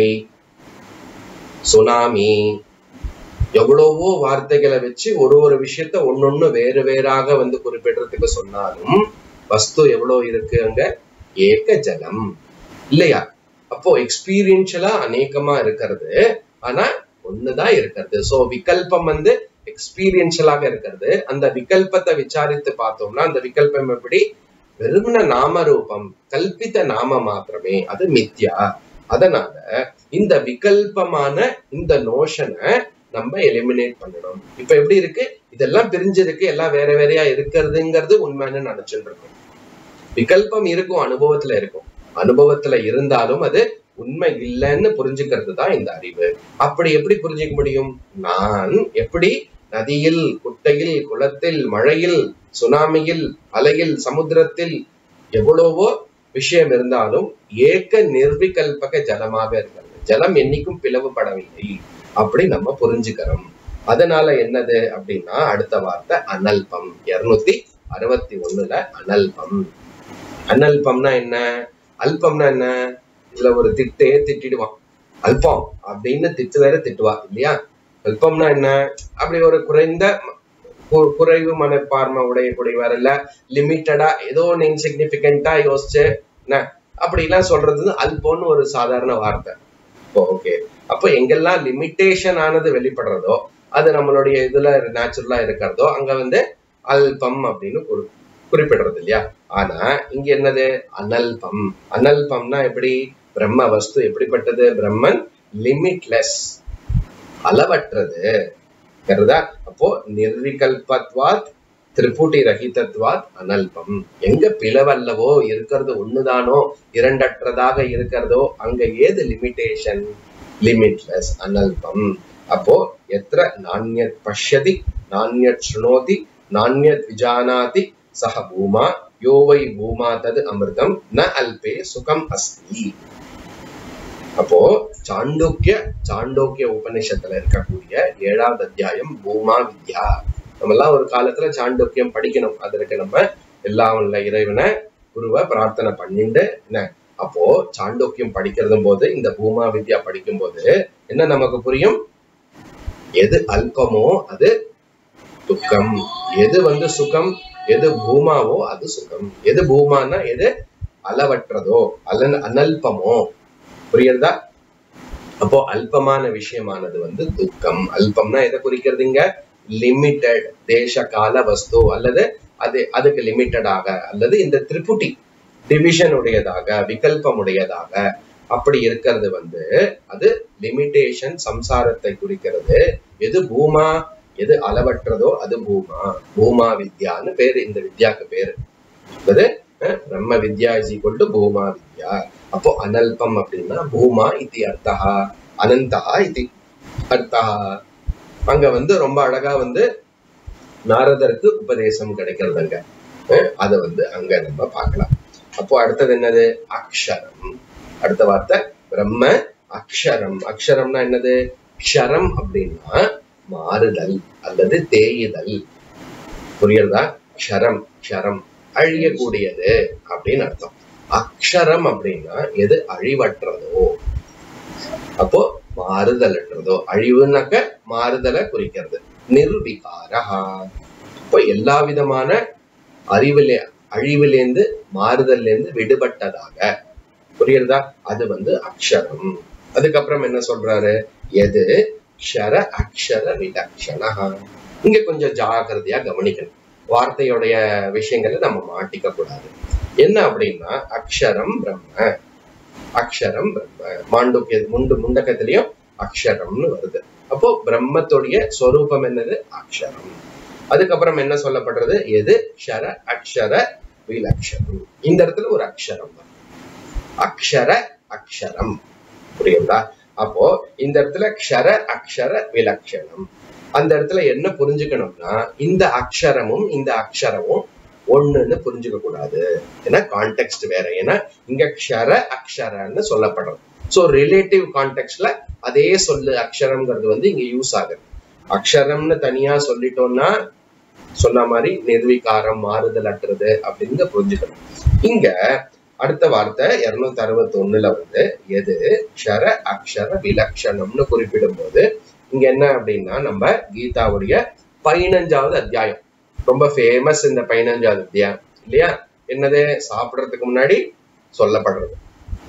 சுனாமி எவ்வளவோ வார்த்தைகளை வச்சு ஒரு ஒரு விஷயத்த ஒன்னொன்னு வேறு வேறாக வந்து குறிப்பிடுறதுக்கு சொன்னாலும் வஸ்து எவ்வளவு இருக்கு அங்க ஏக ஜலம் இல்லையா அப்போ எக்ஸ்பீரியன்ஷியலா அநேகமா இருக்கிறது ஆனா ஒண்ணுதான் இருக்கிறது சோ விகல்பம் வந்து எக்ஸ்பீரியன்ஷியலாக இருக்கிறது அந்த விகல்பத்தை விசாரித்து பார்த்தோம்னா அந்த விகல்பம் எப்படி வெறுமன நாம ரூபம் கல்பித்த நாம மாத்திரமே அது மித்யா அதனால இந்த விகல்பமான இந்த நோஷனை நம்ம எலிமினேட் பண்ணணும் இப்ப எப்படி இருக்கு இதெல்லாம் பிரிஞ்சிருக்கு எல்லாம் வேற வேறையா இருக்கிறதுங்கிறது உண்மைன்னு நினைச்சுட்டு இருக்கோம் விகல்பம் இருக்கும் அனுபவத்துல இருக்கும் அனுபவத்துல இருந்தாலும் அது உண்மை இல்லைன்னு புரிஞ்சுக்கிறது தான் இந்த அறிவு அப்படி எப்படி புரிஞ்சுக்க முடியும் நான் எப்படி நதியில் குட்டையில் குளத்தில் மழையில் சுனாமியில் அலையில் சமுத்திரத்தில் எவ்வளவோ விஷயம் இருந்தாலும் ஏக நிர்விகல்பக ஜலமாக இருக்கிறது ஜலம் என்னைக்கும் பிளவுபடவில்லை அப்படி நம்ம புரிஞ்சுக்கிறோம் அதனால என்னது அப்படின்னா அடுத்த வார்த்தை அனல்பம் இருநூத்தி அறுபத்தி ஒண்ணுல அனல்பம் அனல்பம்னா என்ன அல்பம்னா என்ன இதுல ஒரு திட்டே திட்டிடுவான் அல்பம் அப்படின்னு திட்டு வேற திட்டுவா இல்லையா அல்பம்னா என்ன அப்படி ஒரு குறைந்த கு- குறைவு மனப்பான்மை உடையக்கூடியவர் இல்ல லிமிட்டடா ஏதோ ஒன்று இன்சிக்னிபிகண்டா யோசிச்சு என்ன அப்படிலாம் சொல்றது அல்பம்னு ஒரு சாதாரண வார்த்தை ஓகே அப்போ எங்கெல்லாம் லிமிட்டேஷன் ஆனது வெளிப்படுறதோ அது நம்மளுடைய இதுல நேச்சுரலா இருக்கிறதோ அங்க வந்து அல்பம் அப்படின்னு குறி- குறிப்பிடுறது இல்லையா ஆனா இங்க என்னது அனல்பம் அனல்பம்னா எப்படி பிரம்ம வஸ்து எப்படிப்பட்டது பிரம்மன் லிமிட்லெஸ் அளவற்றது கருதா அப்போ நிர்விகல்பத்வாத் திரிபுட்டி ரஹிதத்வாத் அனல்பம் எங்க பிளவல்லவோ இருக்கிறது ஒண்ணுதானோ இரண்டற்றதாக இருக்கிறதோ அங்க ஏது லிமிட்டேஷன் லிமிட்லெஸ் அனல்பம் அப்போ எத்திர நானியத் பஷ்யதி நானியத் ஸ்ருணோதி நானியத் விஜானாதி சஹ பூமா யோ வை பூமா தது அமிர்தம் ந அல்பே சுகம் அஸ்தி அப்போ சாண்டோக்கிய சாண்டோக்கிய உபநிஷத்துல இருக்கக்கூடிய ஏழாவது அத்தியாயம் பூமா வித்யா நம்ம எல்லாம் ஒரு காலத்துல சாண்டோக்கியம் படிக்கணும் அதற்கு நம்ம எல்லாம் உள்ள இறைவனை குருவை பிரார்த்தனை பண்ணிட்டு என்ன அப்போ சாண்டோக்கியம் படிக்கிறதும் போது இந்த பூமா வித்யா படிக்கும் போது என்ன நமக்கு புரியும் எது அல்பமோ அது துக்கம் எது வந்து சுகம் எது பூமாவோ அது சுகம் எது பூமானா எது அளவற்றதோ அலன் அனல்பமோ புரியுறதா அப்போ அல்பமான விஷயமானது வந்து துக்கம் அல்பம்னா எதை குறிக்கிறதுங்க லிமிட்டெட் தேச கால வஸ்து அல்லது அது அதுக்கு லிமிட்டடாக அல்லது இந்த திரிபுட்டி டிவிஷன் உடையதாக விகல்பம் உடையதாக அப்படி இருக்கிறது வந்து அது லிமிட்டேஷன் சம்சாரத்தை குறிக்கிறது எது பூமா எது அளவற்றதோ அது பூமா பூமா வித்யான்னு பேரு இந்த வித்யாக்கு பேரு அது அஹ், Brahma Vidya is equal to Bhuma Vidya அப்போ அனல்பம் அப்படின்னா பூமா இது அர்த்தா அனந்தா இது அர்த்தா அங்க வந்து ரொம்ப அழகா வந்து நாரதருக்கு உபதேசம் கிடைக்கிறது அங்க அஹ், அதை வந்து அங்க நம்ம பார்க்கலாம் அப்போ அடுத்தது என்னது அக்ஷரம் அடுத்த வார்த்தை பிரம்ம அக்ஷரம் அக்ஷரம்னா என்னது க்ஷரம் அப்படின்னா மாறுதல் அல்லது தேயுதல் புரியுறதா க்ஷரம் க்ஷரம் அழியக்கூடியது அப்படின்னு அர்த்தம் அக்ஷரம் அப்படின்னா எது அழிவற்றதோ அப்போ மாறுதலற்றதோ அழிவுனாக்க மாறுதலை குறிக்கிறது நிர்விகாரஹா இப்போ எல்லா விதமான அறிவிலே அழிவிலேந்து மாறுதல்லேருந்து விடுபட்டதாக புரியுறதா அது வந்து அக்ஷரம் அதுக்கப்புறம் என்ன சொல்றாரு எது க்ஷர அக்ஷர விலக்ஷணா இங்க கொஞ்சம் ஜாகிரதையா கவனிக்கணும் வார்த்தையுடைய விஷயங்களை நம்ம மாட்டிக்க கூடாது என்ன அப்படின்னா அக்ஷரம் பிரம்ம அக்ஷரம் பிரம்ம மாண்டுக்கிய முண்டு முண்டக்கத்திலையும் அக்ஷரம்னு வருது அப்போ பிரம்மத்துடைய ஸ்வரூபம் என்னது அக்ஷரம் அதுக்கப்புறம் என்ன சொல்லப்படுறது எது க்ஷர அக்ஷர விலக்ஷரம் இந்த இடத்துல ஒரு அக்ஷரம் தான் அக்ஷர அக்ஷரம் புரியுதா அப்போ இந்த இடத்துல க்ஷர அக்ஷர விலக்ஷணம் அந்த இடத்துல என்ன புரிஞ்சுக்கணும்னா இந்த அக்ஷரமும் இந்த அக்ஷரமும் ஒண்ணுன்னு புரிஞ்சுக்க கூடாது ஏன்னா கான்டெக்ட் வேற ஏன்னா இங்க க்ஷர அக்ஷரன்னு சொல்லப்படுறது ஸோ ரிலேட்டிவ் கான்டெக்ட்ல அதே சொல்லு அக்ஷரம்ங்கிறது வந்து இங்க யூஸ் ஆகுது அக்ஷரம்னு தனியா சொல்லிட்டோம்னா சொன்ன மாதிரி நிர்வீகாரம் மாறுதல் அற்றது அப்படின்னு புரிஞ்சுக்கணும் இங்க அடுத்த வார்த்தை இருநூத்தி அறுபத்தி ஒண்ணுல வந்து எது க்ஷர அக்ஷர விலக்ஷணம்னு குறிப்பிடும் போது இங்க என்ன அப்படின்னா நம்ம கீதாவுடைய பதினஞ்சாவது அத்தியாயம் ரொம்ப ஃபேமஸ் இந்த பதினஞ்சாவது அத்தியாயம் இல்லையா என்னது சாப்பிடுறதுக்கு முன்னாடி சொல்லப்படுறது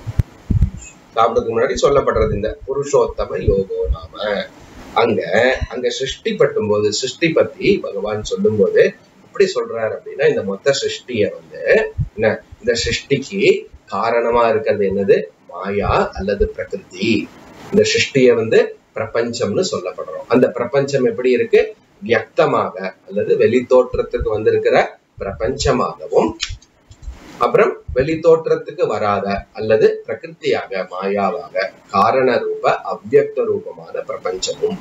சாப்பிடுறதுக்கு முன்னாடி சொல்லப்படுறது இந்த புருஷோத்தம யோகோ நாம அங்க அங்க சிருஷ்டி பட்டும் போது சிருஷ்டி பத்தி பகவான் சொல்லும் போது எப்படி சொல்றாரு அப்படின்னா இந்த மொத்த சிருஷ்டிய வந்து என்ன இந்த சிருஷ்டிக்கு காரணமா இருக்கிறது என்னது மாயா அல்லது பிரகிருதி இந்த சிருஷ்டிய வந்து பிரபஞ்சம்னு சொல்லப்படுறோம் அந்த பிரபஞ்சம் எப்படி இருக்கு வியக்தமாக அல்லது வெளித்தோற்றத்துக்கு வந்திருக்கிற பிரபஞ்சமாகவும் அப்புறம் வெளித்தோற்றத்துக்கு வராத அல்லது பிரகிருத்தியாக மாயாவாக காரண ரூப அவ்யக்த ரூபமான பிரபஞ்சமும்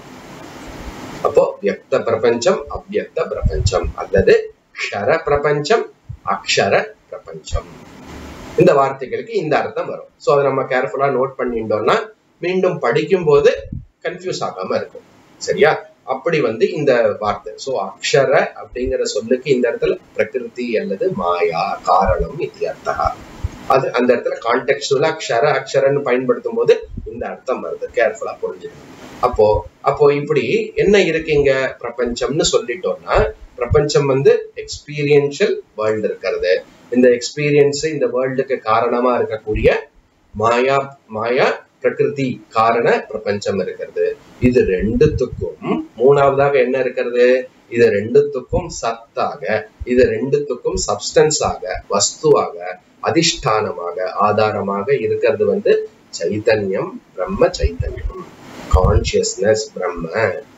அப்போ வியக்த பிரபஞ்சம் அவ்யக்த பிரபஞ்சம் அல்லது க்ஷர பிரபஞ்சம் அக்ஷர பிரபஞ்சம் இந்த வார்த்தைகளுக்கு இந்த அர்த்தம் வரும் சோ அதை நம்ம கேர்ஃபுல்லா நோட் பண்ணிட்டோம்னா மீண்டும் படிக்கும் போது கன்ஃபியூஸ் ஆகாம இருக்கும் சரியா அப்படி வந்து இந்த வார்த்தை சோ அக்ஷர அப்படிங்கிற சொல்லுக்கு இந்த இடத்துல பிரகிருதி அல்லது மாயா காரணம் இது அர்த்தா அது அந்த இடத்துல கான்டெக்சுவலா அக்ஷர அக்ஷரன்னு பயன்படுத்தும் போது இந்த அர்த்தம் வருது கேர்ஃபுல்லா புரிஞ்சுக்கணும் அப்போ அப்போ இப்படி என்ன இருக்கு இங்க பிரபஞ்சம்னு சொல்லிட்டோம்னா பிரபஞ்சம் வந்து எக்ஸ்பீரியன்ஷியல் வேர்ல்டு இருக்கிறது இந்த எக்ஸ்பீரியன்ஸ் இந்த வேர்ல்டுக்கு காரணமா இருக்கக்கூடிய மாயா மாயா பிரகிருதி காரண பிரபஞ்சம் இருக்கிறது இது ரெண்டுத்துக்கும் மூணாவதாக என்ன இருக்கிறது இது ரெண்டுத்துக்கும் சத்தாக இது ரெண்டுத்துக்கும் சப்ஸ்டன்ஸாக வஸ்துவாக அதிஷ்டானமாக ஆதாரமாக இருக்கிறது வந்து சைத்தன்யம் பிரம்ம சைத்தன்யம் கான்சியஸ்னஸ் பிரம்ம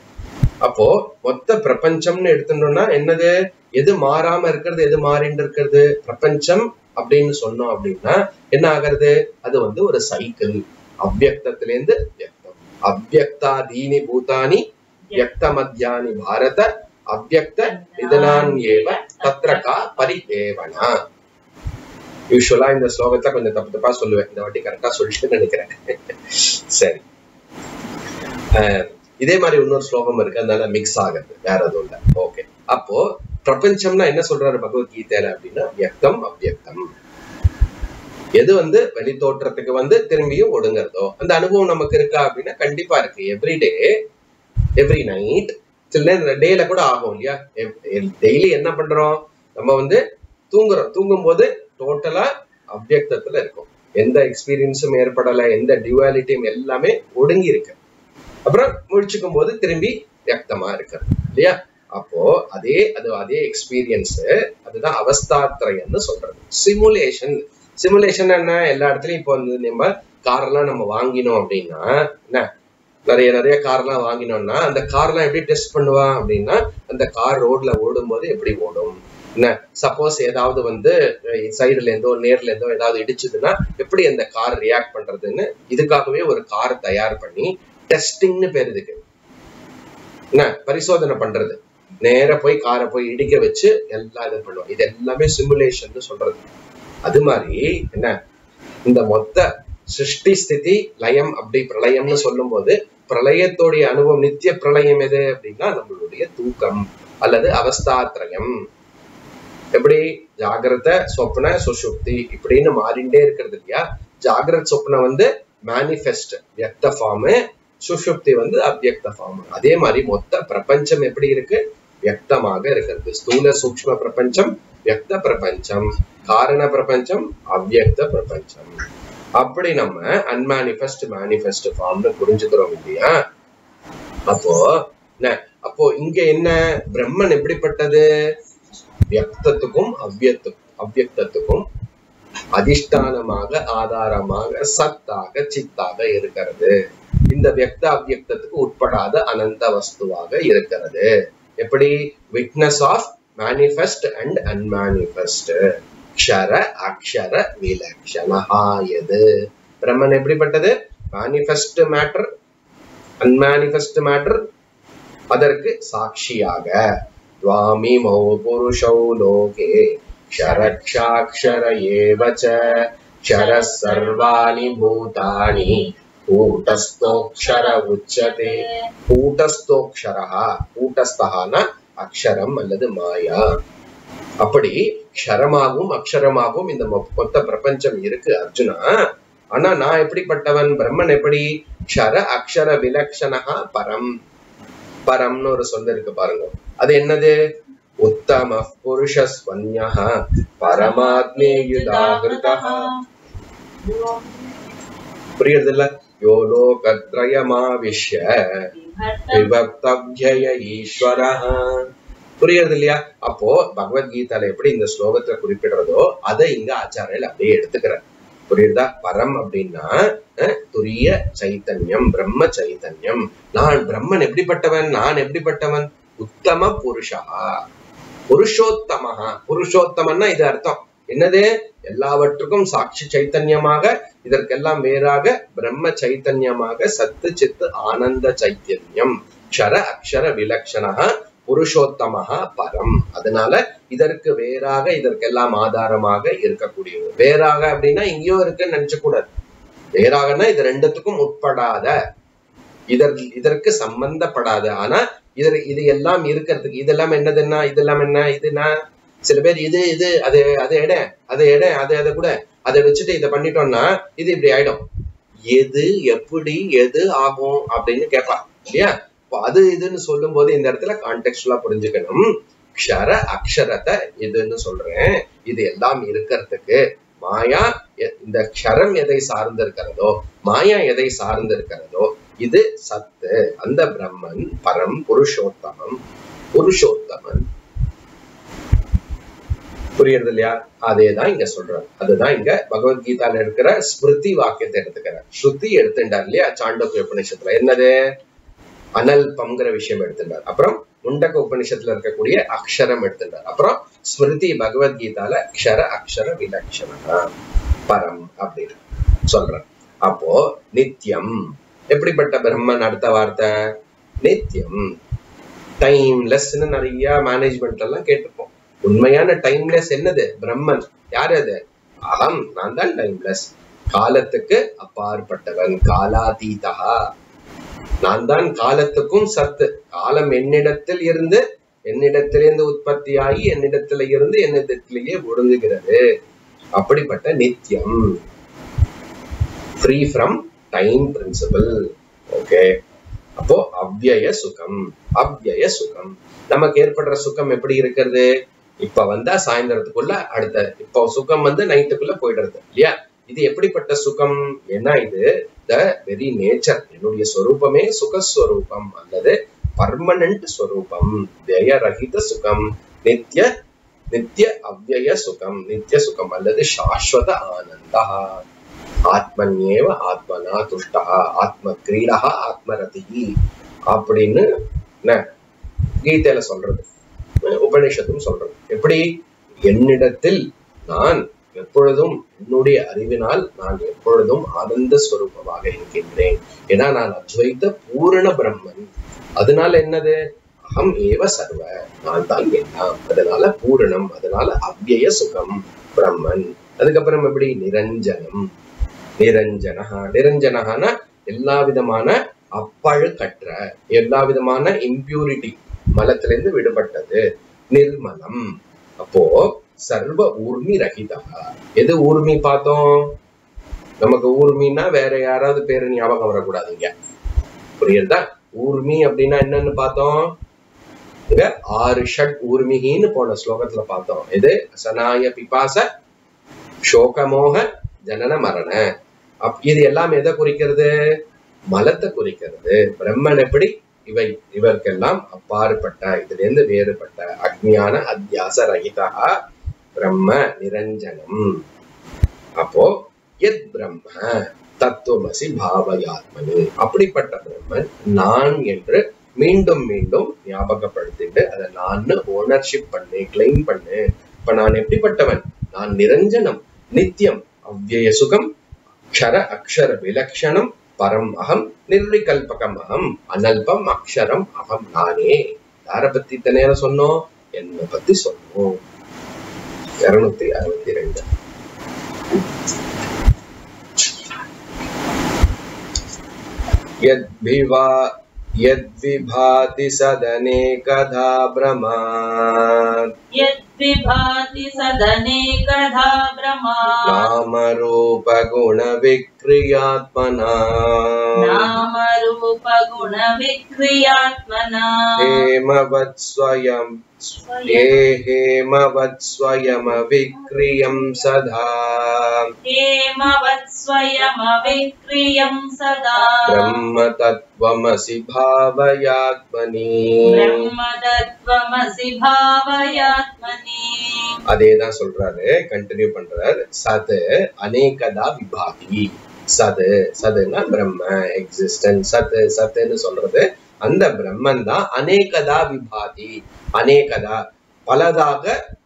அப்போ மொத்த பிரபஞ்சம்னு எடுத்துட்டோம்னா என்னது எது மாறாம இருக்கிறது எது மாறிண்டு இருக்கிறது பிரபஞ்சம் அப்படின்னு சொன்னோம் அப்படின்னா என்ன ஆகிறது அது வந்து ஒரு சைக்கிள் அவ்வக்தத்திலேருந்து வியக்தம் அவ்வக்தாதீனி பூதானி வியக்த மத்தியானி பாரத அவ்வக்த இதனான் ஏவ தத்ரகா பரிதேவனா யூஸ்வலா இந்த ஸ்லோகத்தை கொஞ்சம் தப்பு தப்பா சொல்லுவேன் இந்த வாட்டி கரெக்டா சொல்லிட்டு நினைக்கிறேன் சரி அஹ் இதே மாதிரி இன்னொரு ஸ்லோகம் இருக்கு அதனால மிக்ஸ் ஆகுது வேற எதுவும் இல்ல ஓகே அப்போ பிரபஞ்சம்னா என்ன சொல்றாரு பகவத்கீதையில அப்படின்னா வியக்தம் அவ்வியக்தம் எது வந்து வெளித்தோற்றத்துக்கு வந்து திரும்பியும் ஒடுங்குறதோ அந்த அனுபவம் நமக்கு இருக்கா அப்படின்னா கண்டிப்பா இருக்கு எவ்ரிடே எவ்ரி நைட் சில நேரம் டேல கூட ஆகும் இல்லையா டெய்லி என்ன பண்றோம் நம்ம வந்து தூங்குறோம் தூங்கும் போது டோட்டலா அவ்வியக்தத்துல இருக்கும் எந்த எக்ஸ்பீரியன்ஸும் ஏற்படல எந்த டியூவாலிட்டியும் எல்லாமே ஒடுங்கி இருக்கு அப்புறம் முழிச்சுக்கும் போது திரும்பி வியக்தமா இருக்கிறது இல்லையா அப்போ அதே அது அதே எக்ஸ்பீரியன்ஸ் அதுதான் அவஸ்தாத்திரயம்னு சொல்றது சிமுலேஷன் சிமுலேஷன் என்ன எல்லா இடத்துலயும் இப்போ வந்து நம்ம கார்லாம் நம்ம வாங்கினோம் அப்படின்னா என்ன நிறைய நிறைய கார்லாம் வாங்கினோம்னா அந்த கார்லாம் எப்படி டெஸ்ட் பண்ணுவான் அப்படின்னா அந்த கார் ரோட்ல ஓடும் போது எப்படி ஓடும் என்ன சப்போஸ் ஏதாவது வந்து சைடுல இருந்தோ நேர்ல இருந்தோ ஏதாவது இடிச்சதுன்னா எப்படி அந்த கார் ரியாக்ட் பண்றதுன்னு இதுக்காகவே ஒரு கார் தயார் பண்ணி டெஸ்டிங்னு பேர் இதுக்கு என்ன பரிசோதனை பண்றது நேர போய் காரை போய் இடிக்க வச்சு எல்லாம் இது பண்ணுவோம் இது எல்லாமே சிமுலேஷன் சொல்றது அது மாதிரி என்ன இந்த மொத்த சிருஷ்டி ஸ்திதி லயம் அப்படி பிரளயம்னு சொல்லும் போது பிரளயத்தோடைய அனுபவம் நித்திய பிரளயம் எது அப்படின்னா நம்மளுடைய தூக்கம் அல்லது அவஸ்தாத்திரயம் எப்படி ஜாகிரத சொப்ன சுஷுப்தி இப்படின்னு மாறிண்டே இருக்கிறது இல்லையா ஜாகிரத் சொப்ன வந்து மேனிஃபெஸ்ட் வியக்த ஃபார்மு சுஷுப்தி வந்து அவ்வியக்த ஃபார்ம் அதே மாதிரி மொத்த பிரபஞ்சம் எப்படி இருக்கு வியக்தமாக இருக்கிறது ஸ்தூல சூக்ம பிரபஞ்சம் வியக்த பிரபஞ்சம் காரண பிரபஞ்சம் அவ்வியக்த பிரபஞ்சம் அப்படி நம்ம அன்மேனிஃபெஸ்ட் மேனிஃபெஸ்ட் ஃபார்ம்னு புரிஞ்சுக்கிறோம் இல்லையா அப்போ என்ன அப்போ இங்க என்ன பிரம்மன் எப்படிப்பட்டது வியக்தத்துக்கும் அவ்வியத்து அவ்வியக்தத்துக்கும் அதிஷ்டானமாக ஆதாரமாக சத்தாக சித்தாக இருக்கிறது இந்த வியக்த அவ்வியக்தத்துக்கு உட்படாத அனந்த வஸ்துவாக இருக்கிறது எப்படி witness of manifest and unmanifest க்ஷர அக்ஷர விலக்ஷணஹா எது பிரம்மன் எப்படிப்பட்டது மேனிஃபெஸ்ட் மேட்டர் அன்மேனிஃபெஸ்ட் மேட்டர் அதற்கு சாட்சியாக துவாமிமௌ புருஷௌ லோகே க்ஷரக்ஷாக்ஷர ஏவ ச க்ஷர சர்வாணி பூதானி கூட்டஸ்தோக்ஷர உச்சதே கூட்டஸ்தோக்ஷரா கூட்டஸ்தகான அக்ஷரம் அல்லது மாயா அப்படி க்ஷரமாகவும் அக்ஷரமாகவும் இந்த மொ- மொத்த பிரபஞ்சம் இருக்கு அர்ஜுனா ஆனா நான் எப்படிப்பட்டவன் பிரம்மன் எப்படி க்ஷர அக்ஷர விலக்ஷணா பரம் பரம்னு ஒரு சொல் இருக்கு பாருங்க அது என்னது உத்தம புருஷ ஸ்வன்யா பரமாத்மேயுதாகிருதா புரியுறது இல்ல யோ லோகத்ரயமாவிஷ்ய விபக்தவ்யய ஈஸ்வரः புரியுறது இல்லையா அப்போ பகவத்கீதால எப்படி இந்த ஸ்லோகத்துல குறிப்பிடுறதோ அதை இங்க ஆச்சாரியல் அப்படியே எடுத்துக்கிறார் புரியுதா பரம் அப்படின்னா அஹ், துரிய சைத்தன்யம் பிரம்ம சைத்தன்யம் நான் பிரம்மன் எப்படிப்பட்டவன் நான் எப்படிப்பட்டவன் உத்தம புருஷா புருஷோத்தமஹா புருஷோத்தமன்னா இது அர்த்தம் என்னது எல்லாவற்றுக்கும் சாட்சி சைத்தன்யமாக இதற்கெல்லாம் வேறாக பிரம்ம சைத்தன்யமாக சத்து சித்து ஆனந்த சைத்தன்யம் க்ஷர அக்ஷர விலக்ஷணா புருஷோத்தமஹா பரம் அதனால இதற்கு வேறாக இதற்கெல்லாம் ஆதாரமாக இருக்கக்கூடியது வேறாக அப்படின்னா இங்கேயோ இருக்குன்னு நினைச்ச கூடாது வேறாகனா இது ரெண்டுத்துக்கும் உட்படாத இதற்கு இதற்கு சம்பந்தப்படாத ஆனா இது இது எல்லாம் இருக்கிறதுக்கு இதெல்லாம் என்னதுன்னா இதெல்லாம் என்ன இதுனா சில பேர் இது இது அது அது எட அது எட அது அதை கூட அதை வச்சுட்டு இதை பண்ணிட்டோம்னா இது இப்படி ஆயிடும் எது எப்படி எது ஆகும் அப்படின்னு கேட்பா இல்லையா இப்போ அது இதுன்னு சொல்லும் போது இந்த இடத்துல கான்டெக்ட்ல புரிஞ்சுக்கணும் க்ஷர அக்ஷரத்தை எதுன்னு சொல்றேன் இது எல்லாம் இருக்கிறதுக்கு மாயா எ- இந்த க்ஷரம் எதை சார்ந்து இருக்கிறதோ மாயா எதை சார்ந்து இருக்கிறதோ இது சத்து அந்த பிரம்மன் பரம் புருஷோத்தமம் புருஷோத்தமன் புரியுறது இல்லையா அதேதான் இங்க சொல்றாரு அதுதான் இங்க பகவத்கீதால இருக்கிற ஸ்மிருதி வாக்கியத்தை எடுத்துக்கிறார் ஸ்ருதி எடுத்துட்டார் இல்லையா சாண்டோக்கிய உபநிஷத்துல என்னது அனல்பம்ங்கிற விஷயம் எடுத்துட்டார் அப்புறம் முண்டக உபநிஷத்துல இருக்கக்கூடிய அக்ஷரம் எடுத்துட்டார் அப்புறம் ஸ்மிருதி பகவத்கீதால க்ஷர அக்ஷர விலக்ஷணா பரம் அப்படின்னு சொல்றார் அப்போ நித்தியம் எப்படிப்பட்ட பிரம்மன் அடுத்த வார்த்தை நித்தியம் டைம்லெஸ்ன்னு நிறைய மேனேஜ்மெண்ட் எல்லாம் கேட்டிருப்போம் உண்மையான டைம்லெஸ் என்னது பிரம்மன் யார் அது அகம் நான் தான் டைம்லெஸ் காலத்துக்கு அப்பாற்பட்டவன் காலாதீதா நான் தான் காலத்துக்கும் சத்து காலம் என்னிடத்தில் இருந்து என்னிடத்திலிருந்து உற்பத்தியாகி என்னிடத்துல இருந்து என்னிடத்திலேயே ஒடுங்குகிறது அப்படிப்பட்ட நித்தியம் free from time principle okay அப்போ அவ்யய சுகம் அவ்யய சுகம் நமக்கு ஏற்படுற சுகம் எப்படி இருக்கிறது இப்ப வந்தா சாயந்தரத்துக்குள்ள அடுத்த இப்போ சுகம் வந்து நைட்டுக்குள்ள போயிடுறது இல்லையா இது எப்படிப்பட்ட சுகம் ஏன்னா இது த வெரி நேச்சர் என்னுடைய ஸ்வரூபமே சுகஸ்வரூபம் அல்லது பர்மனன்ட் ஸ்வரூபம் வியரகித சுகம் நித்திய நித்திய அவ்யய சுகம் நித்திய சுகம் அல்லது சாஸ்வத ஆனந்தா ஆத்மன்யேவ ஆத்மனா துஷ்டா ஆத்ம கிரீடா ஆத்மரதி அப்படின்னு என்ன கீதையில சொல்றது உபநிஷத்தும் சொல்றது எப்படி என்னிடத்தில் நான் எப்பொழுதும் என்னுடைய அறிவினால் நான் எப்பொழுதும் ஆனந்த ஸ்வரூபமாக இருக்கின்றேன் ஏன்னா நான் அத்வைத்த பூரண பிரம்மன் அதனால என்னது அகம் ஏவ சர்வ நான் தான் எல்லாம் அதனால பூரணம் அதனால அவ்யய சுகம் பிரம்மன் அதுக்கப்புறம் எப்படி நிரஞ்சனம் நிரஞ்சனஹா நிரஞ்சனஹானா எல்லா விதமான அப்பழுக்கற்ற எல்லா விதமான இம்பியூரிட்டி மலத்திலிருந்து விடுபட்டது நிர்மலம் அப்போ சர்வ ஊர்மி ரகிதா எது ஊர்மி பார்த்தோம் நமக்கு ஊர்மின்னா வேற யாராவது பேரு ஞாபகம் வரக்கூடாதுங்க புரியுறதா ஊர்மி அப்படின்னா என்னன்னு பார்த்தோம் இங்க ஆறு ஷட் ஊர்மிகின்னு போன ஸ்லோகத்துல பார்த்தோம் இது சனாய பிபாச சோகமோக ஜனன மரண அப் இது எல்லாம் எதை குறிக்கிறது மலத்தை குறிக்கிறது பிரம்மன் எப்படி இவை இவருக்கெல்லாம் அப்பாற்பட்ட இதுல இருந்து வேறுபட்ட அக்ஞான அத்தியாச ரகிதா பிரம்ம நிரஞ்சனம் அப்போ எத் பிரம்ம தத்துவமசி பாவயாத்மனி அப்படிப்பட்ட பிரம்மன் நான் என்று மீண்டும் மீண்டும் ஞாபகப்படுத்திட்டு அதை நான் ஓனர்ஷிப் பண்ணு கிளைம் பண்ணு இப்ப நான் எப்படிப்பட்டவன் நான் நிரஞ்சனம் நித்தியம் அவ்யய சுகம் க்ஷர அக்ஷர விலக்ஷணம் பரம் அகம் நிர்விகல்பகம் அகம் அனல்பம் அக்ஷரம் அகம் நானே யார பத்தி இத்தனை நேரம் சொன்னோம் என்னை பத்தி சொன்னோம் இருநூத்தி அறுபத்தி ரெண்டு यद्विवा यद्विभाति सदनेकधा भ्रमात् यद्विभाति सदनेकधा भ्रमा नामरूपगुणविक्रियात्मना नामरूपगुणविक्रियात्मना हेमवत् स्वयं ये हेमवत् स्वयमविक्रियं सदा हेमवत् स्वयमविक्रियं सदा ब्रह्मतत्त्वमसि भावयात्मनि ब्रह्मतत्त्वमसि भावयात्मनि அதேதான் சொல்றாரு கண்டினியூ பண்றாரு சது அநேகதா விபாதி சது சதுன்னா பிரம்ம எக்ஸிஸ்டன்ஸ் சத்து சத்துன்னு சொல்றது அந்த பிரம்மன் தான் அநேகதா விபாதி அநேகதா பலதாக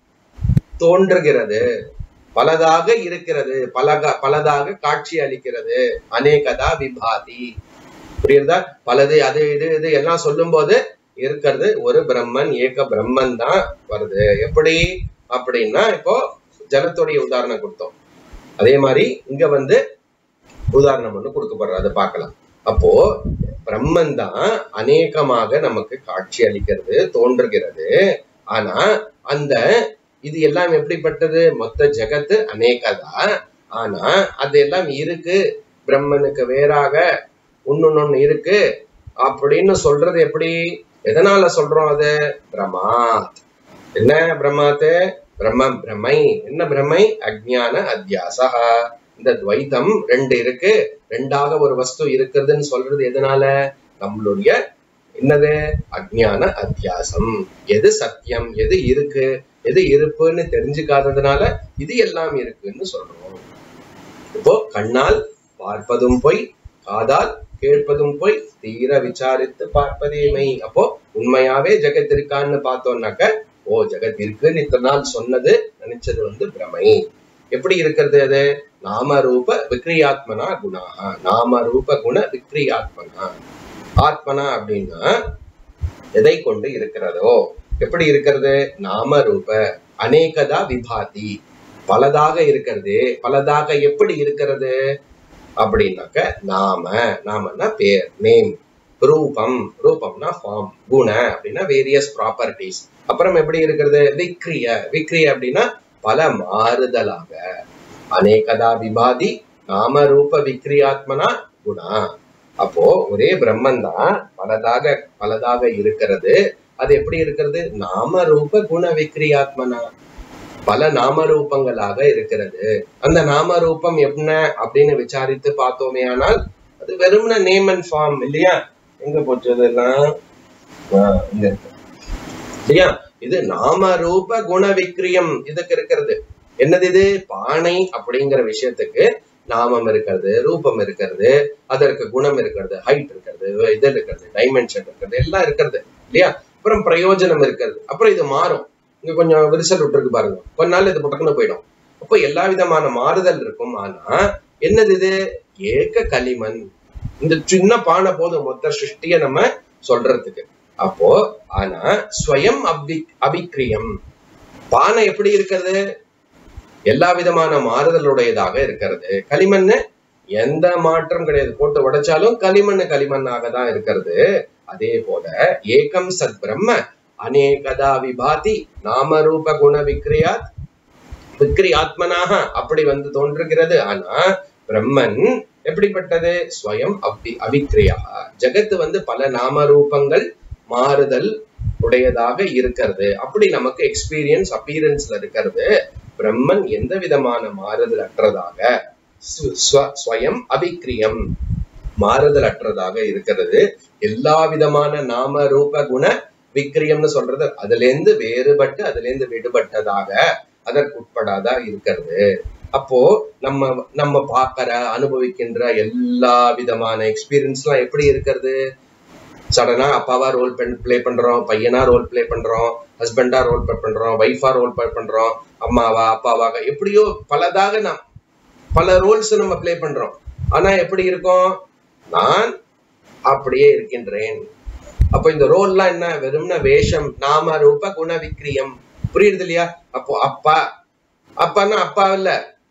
தோன்றுகிறது பலதாக இருக்கிறது பலக பலதாக காட்சி அளிக்கிறது அநேகதா விபாதி புரியுதா பலது அது இது இது எல்லாம் சொல்லும்போது இருக்கிறது ஒரு பிரம்மன் ஏக பிரம்மன் தான் வருது எப்படி அப்படின்னா இப்போ ஜலத்துடைய உதாரணம் கொடுத்தோம் அதே மாதிரி இங்க வந்து உதாரணம் ஒண்ணு கொடுக்கப்படுறது அதை பார்க்கலாம் அப்போ பிரம்மன் தான் அநேகமாக நமக்கு காட்சி அளிக்கிறது தோன்றுகிறது ஆனா அந்த இது எல்லாம் எப்படிப்பட்டது மொத்த ஜெகத்து அநேகதா ஆனா அது எல்லாம் இருக்கு பிரம்மனுக்கு வேறாக ஒன்னொன்னு இருக்கு அப்படின்னு சொல்றது எப்படி எதனால சொல்றோம் அது பிரமாத் என்ன பிரமாத்து பிரம்ம பிரமை என்ன பிரமை அஜ்ஞான அத்தியாசா இந்த துவைத்தம் ரெண்டு இருக்கு ரெண்டாக ஒரு வஸ்து இருக்கிறதுன்னு சொல்றது எதனால நம்மளுடைய என்னது அஜ்ஞான அத்தியாசம் எது சத்தியம் எது இருக்கு எது இருப்புன்னு தெரிஞ்சுக்காததுனால இது எல்லாம் இருக்குன்னு சொல்றோம் இப்போ கண்ணால் பார்ப்பதும் பொய் காதால் கேட்பதும் பொய் தீர விசாரித்து பார்ப்பதே மெய் அப்போ உண்மையாவே ஜெகத் இருக்கான்னு பார்த்தோம்னாக்க ஓ ஜெகத் இருக்குன்னு இத்தனை நாள் சொன்னது நினைச்சது வந்து பிரமை எப்படி இருக்கிறது அது நாம ரூப விக்ரியாத்மனா குணா நாம ரூப குண விக்ரியாத்மனா ஆத்மனா அப்படின்னா எதை கொண்டு இருக்கிறதோ எப்படி இருக்கிறது நாம ரூப அநேகதா விபாதி பலதாக இருக்கிறது பலதாக எப்படி இருக்கிறது அப்படின்னாக்க நாம நாமன்னா பேர் நேம் ரூபம் ரூபம்னா ஃபார்ம் குண அப்படின்னா வேரியஸ் ப்ராப்பர்ட்டிஸ் அப்புறம் எப்படி இருக்கிறது விக்ரிய விக்ரிய அப்படின்னா பல மாறுதலாக அநேகதா விபாதி நாம ரூப விக்ரியாத்மனா குணா அப்போ ஒரே பிரம்மன் தான் பலதாக பலதாக இருக்கிறது அது எப்படி இருக்கிறது நாம ரூப குண விக்ரியாத்மனா பல நாம ரூபங்களாக இருக்கிறது அந்த நாம ரூபம் என்ன அப்படின்னு விசாரித்து பார்த்தோமே ஆனால் அது வெறும்ன நேம் அண்ட் ஃபார்ம் இல்லையா எங்க போச்சு அதெல்லாம் ஆஹ் இங்க இருக்கு இல்லையா இது நாம ரூப குண விக்ரியம் இதுக்கு இருக்கிறது என்னது இது பானை அப்படிங்கிற விஷயத்துக்கு நாமம் இருக்கிறது ரூபம் இருக்கிறது அதற்கு குணம் இருக்கிறது ஹைட் இருக்கிறது இது இருக்கிறது டைமென்ஷன் இருக்கிறது எல்லாம் இருக்கிறது இல்லையா அப்புறம் பிரயோஜனம் இருக்கிறது அப்புறம் இது மாறும் இங்க கொஞ்சம் விரிசல் விட்டுருக்கு பாருங்க கொஞ்ச நாள் இது புட்டக்குன்னு போயிடும் அப்போ எல்லா விதமான மாறுதல் இருக்கும் ஆனா என்னது இது ஏக களிமண் இந்த சின்ன பானை போதும் மொத்த சிருஷ்டிய நம்ம சொல்றதுக்கு அப்போ ஆனா ஸ்வயம் அபி அபிக்ரியம் பானை எப்படி இருக்கிறது எல்லா விதமான மாறுதலுடையதாக இருக்கிறது களிமண்ணு எந்த மாற்றம் கிடையாது போட்டு உடைச்சாலும் களிமண்ணு களிமண்ணாக தான் இருக்கிறது அதே போல ஏகம் சத் பிரம்ம அநேகதா விபாதி நாம ரூப குண விக்ரியாத் விக்ரியாத்மனாக அப்படி வந்து தோன்றுகிறது ஆனா பிரம்மன் எப்படிப்பட்டது ஸ்வயம் அபி அபிக்ரியா ஜெகத்து வந்து பல நாம ரூபங்கள் மாறுதல் உடையதாக இருக்கிறது அப்படி நமக்கு எக்ஸ்பீரியன்ஸ் அப்பீரன்ஸ்ல இருக்கிறது பிரம்மன் எந்த விதமான மாறுதல் அற்றதாக ஸ்வ- ஸ்வ- ஸ்வயம் அபிக்ரியம் மாறுதல் அற்றதாக இருக்கிறது எல்லா விதமான நாம ரூப குண விக்ரியம்னு சொல்றது அதுல இருந்து வேறுபட்டு அதுல இருந்து விடுபட்டதாக அதற்குட்படாதா இருக்கிறது அப்போ நம்ம நம்ம பார்க்கிற அனுபவிக்கின்ற எல்லா விதமான எக்ஸ்பீரியன்ஸ் எல்லாம் எப்படி இருக்கிறது சடனா அப்பாவா ரோல் ப்ளே பண்றோம் பையனா ரோல் ப்ளே பண்றோம் ஹஸ்பண்டா ரோல் ப்ளே பண்றோம் ஒய்ஃபா ரோல் ப்ளே பண்றோம் அம்மாவா அப்பாவாக எப்படியோ பலதாக நம் பல ரோல்ஸ் நம்ம ப்ளே பண்றோம் ஆனா எப்படி இருக்கும் நான் அப்படியே இருக்கின்றேன் அப்போ இந்த ரோல்லாம் என்ன வெறும்ன வேஷம் நாம ரூப குண விக்ரியம் புரியுது இல்லையா அப்போ அப்பா அப்பான்னா அப்பா இல்ல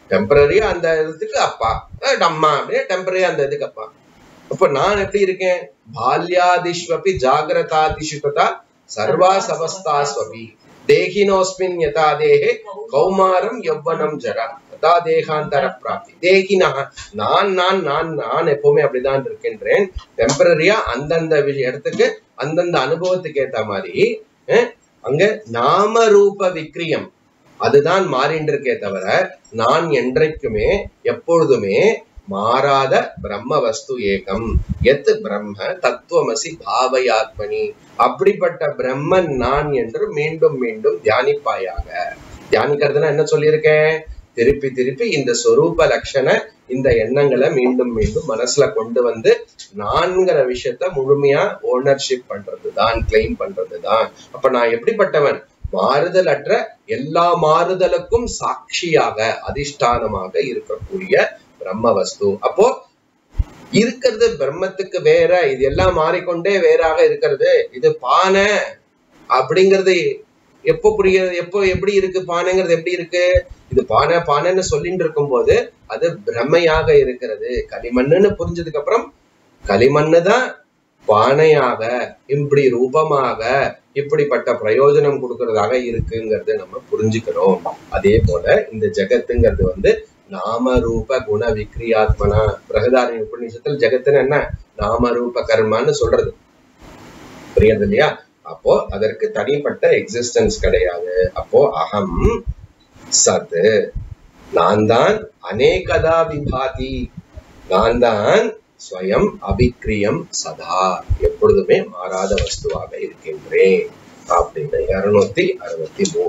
டெம்பரரியா அந்த இதுக்கு அப்பா அஹ் அம்மா அப்படின்னு டெம்பரரியா அந்த இதுக்கு அப்பா அப்ப நான் எப்படி இருக்கேன் பால்யாதிஷ்வபி ஜாகிரதாதிஷு ததா சர்வா சவஸ்தாஸ்வபி தேகினோஸ்மின் யதா தேகே கௌமாரம் யௌவனம் ஜரா ததா தேகாந்தர பிராப்தி தேகினா நான் நான் நான் நான் எப்பவுமே அப்படிதான் இருக்கின்றேன் டெம்பரரியா அந்தந்த விஷய- இடத்துக்கு அந்தந்த அனுபவத்துக்கு ஏத்த மாதிரி அஹ், அங்க நாம ரூப விக்ரியம் அதுதான் மாறிட்டு இருக்கே தவிர நான் என்றைக்குமே எப்பொழுதுமே மாறாத பிரம்ம வஸ்து ஏகம் எத் பிரம்ம தத்துவமசி பாவயாத்மனி அப்படிப்பட்ட பிரம்மன் நான் என்று மீண்டும் மீண்டும் தியானிப்பாயாக தியானிக்கிறதுனா என்ன சொல்லியிருக்கேன் திருப்பி திருப்பி இந்த சொரூப லட்சண இந்த எண்ணங்களை மீண்டும் மீண்டும் மனசுல கொண்டு வந்து நான்கிற விஷயத்த முழுமையா ஓனர்ஷிப் பண்றதுதான் கிளைம் பண்றதுதான் அப்ப நான் எப்படிப்பட்டவன் மாறுதல் அற்ற எல்லா மாறுதலுக்கும் சாட்சியாக அதிஷ்டானமாக இருக்கக்கூடிய பிரம்ம வஸ்து அப்போ இருக்கிறது பிரம்மத்துக்கு வேற இது எல்லாம் மாறிக்கொண்டே வேறாக இருக்கிறது இது பானை அப்படிங்கிறது எப்போ புரிகிறது எப்போ எப்படி இருக்கு பானைங்கிறது எப்படி இருக்கு இது பானை பானைன்னு சொல்லிட்டு இருக்கும்போது அது பிரம்மையாக இருக்கிறது களிமண்ணுன்னு புரிஞ்சதுக்கு அப்புறம் களிமண்ணு தான் பானையாக இப்படி ரூபமாக இப்படிப்பட்ட பிரயோஜனம் கொடுக்கறதாக இருக்குங்கிறது நம்ம புரிஞ்சுக்கிறோம் அதே போல இந்த ஜெகத்துங்கிறது வந்து நாம ரூப குண விக்ரியாத்மனா பிரகதாரணி உபநிஷத்தில் ஜெகத்துன்னு என்ன நாம ரூப கர்மான்னு சொல்றது புரியுது இல்லையா அப்போ அதற்கு தனிப்பட்ட எக்ஸிஸ்டன்ஸ் கிடையாது அப்போ அகம் சத் நான் தான் அநேகதா விபாதி நான் தான் ஸ்வயம் அபிக்ரியம் சதா எப்பொழுதுமே மாறாத வஸ்துவாக இருக்கின்றேன் அப்படின்னு இருநூத்தி அறுபத்தி மூணு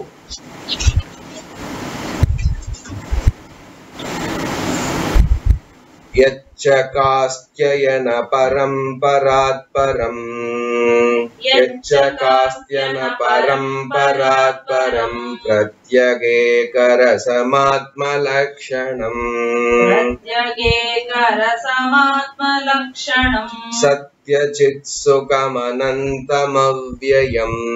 यच्च कास्त्ययन परम्परात् परम् यच्च कास्त्यन परम्परात् परम् प्रत्यगेकरसमात्मलक्षणम् प्रत्यगेकरसमात्मलक्षणम् सत्यचित्सुखमनन्तमव्ययम्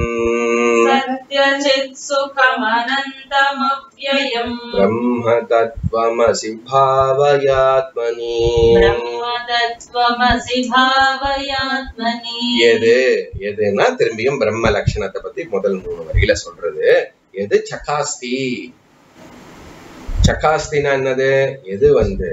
सत्यचित्सुखमनन्तमव्ययम् ब्रह्म तत्त्वमसि भावयात्मनि ब्रह्मतत्त्वमसि भावयात्मनि எது எதுன்னா திரும்பியும் பிரம்ம லட்சணத்தை பத்தி முதல் மூணு வரியில சொல்றது எது சகாஸ்தி சகாஸ்தினா என்னது எது வந்து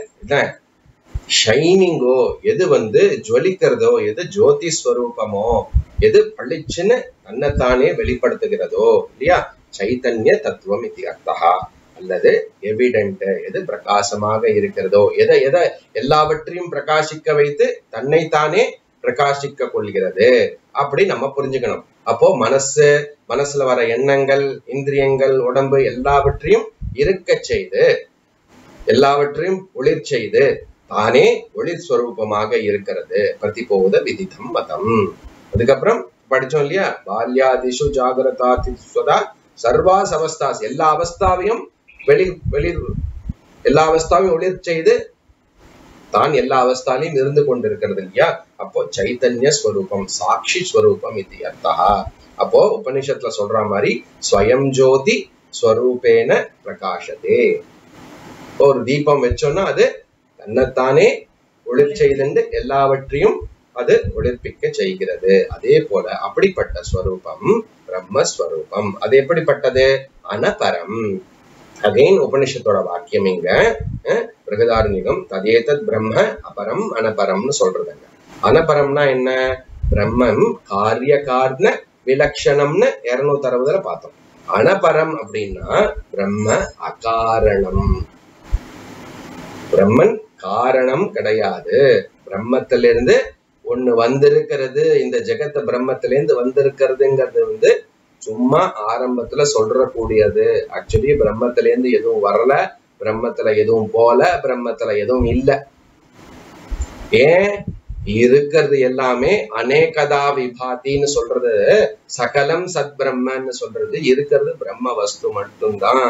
ஷைனிங்கோ எது வந்து ஜொலிக்கிறதோ எது ஜோதி ஸ்வரூபமோ எது பளிச்சுன்னு தன்னைத்தானே வெளிப்படுத்துகிறதோ இல்லையா சைத்தன்ய தத்துவம் இது அர்த்தா அல்லது எவிடென்ட் எது பிரகாசமாக இருக்கிறதோ எதை எதை எல்லாவற்றையும் பிரகாசிக்க வைத்து தன்னைத்தானே பிரகாசிக்க கொள்கிறது அப்படி நம்ம புரிஞ்சுக்கணும் அப்போ மனசு மனசுல வர எண்ணங்கள் இந்திரியங்கள் உடம்பு எல்லாவற்றையும் இருக்க செய்து எல்லாவற்றையும் ஒளிர் செய்து தானே ஒளிர் ஸ்வரூபமாக இருக்கிறது பிரதிபோத விதிதம் மதம் அதுக்கப்புறம் படிச்சோம் இல்லையா பால்யாதிஷு ஜாகிரதா திஸ்வதா சர்வா சவஸ்தாஸ் எல்லா அவஸ்தாவையும் வெளி வெளி எல்லா அவஸ்தாவையும் ஒளிர் செய்து தான் எல்லா அவஸ்தாலையும் இருந்து கொண்டிருக்கிறது இல்லையா அப்போ சைத்தன்ய ஸ்வரூபம் சாட்சி ஸ்வரூபம் இது அர்த்தா அப்போ உபனிஷத்துல சொல்ற மாதிரி ஸ்வயம் ஜோதி ஸ்வரூபேன பிரகாசதே ஒரு தீபம் வச்சோம்னா அது தன்னைத்தானே ஒளிர் செய்துண்டு எல்லாவற்றையும் அது ஒளிர்ப்பிக்க செய்கிறது அதே போல அப்படிப்பட்ட ஸ்வரூபம் பிரம்மஸ்வரூபம் அது எப்படிப்பட்டது அனபரம் அகைன் உபனிஷத்தோட வாக்கியம் இங்க பிரகதாரணிகம் ததேதத் பிரம்ம அபரம் அனபரம்னு சொல்றதுங்க அனபரம்னா என்ன பிரம்மம் காரிய காரண விலக்ஷணம்னு இருநூத்தி அறுபதுல பார்த்தோம் அனபரம் அப்படின்னா பிரம்ம அகாரணம் பிரம்மன் காரணம் கிடையாது பிரம்மத்திலிருந்து ஒண்ணு வந்திருக்கிறது இந்த ஜெகத்த பிரம்மத்திலேருந்து வந்திருக்கிறதுங்கிறது வந்து சும்மா ஆரம்பத்துல சொல்ற கூடியது ஆக்சுவலி பிரம்மத்துல இருந்து எதுவும் வரல பிரம்மத்துல எதுவும் போல பிரம்மத்துல எதுவும் இல்ல ஏன் இருக்கிறது எல்லாமே அநேகதா விபாத்தின்னு சொல்றது சகலம் சத் பிரம்மன்னு சொல்றது இருக்கிறது பிரம்ம வஸ்து மட்டும்தான்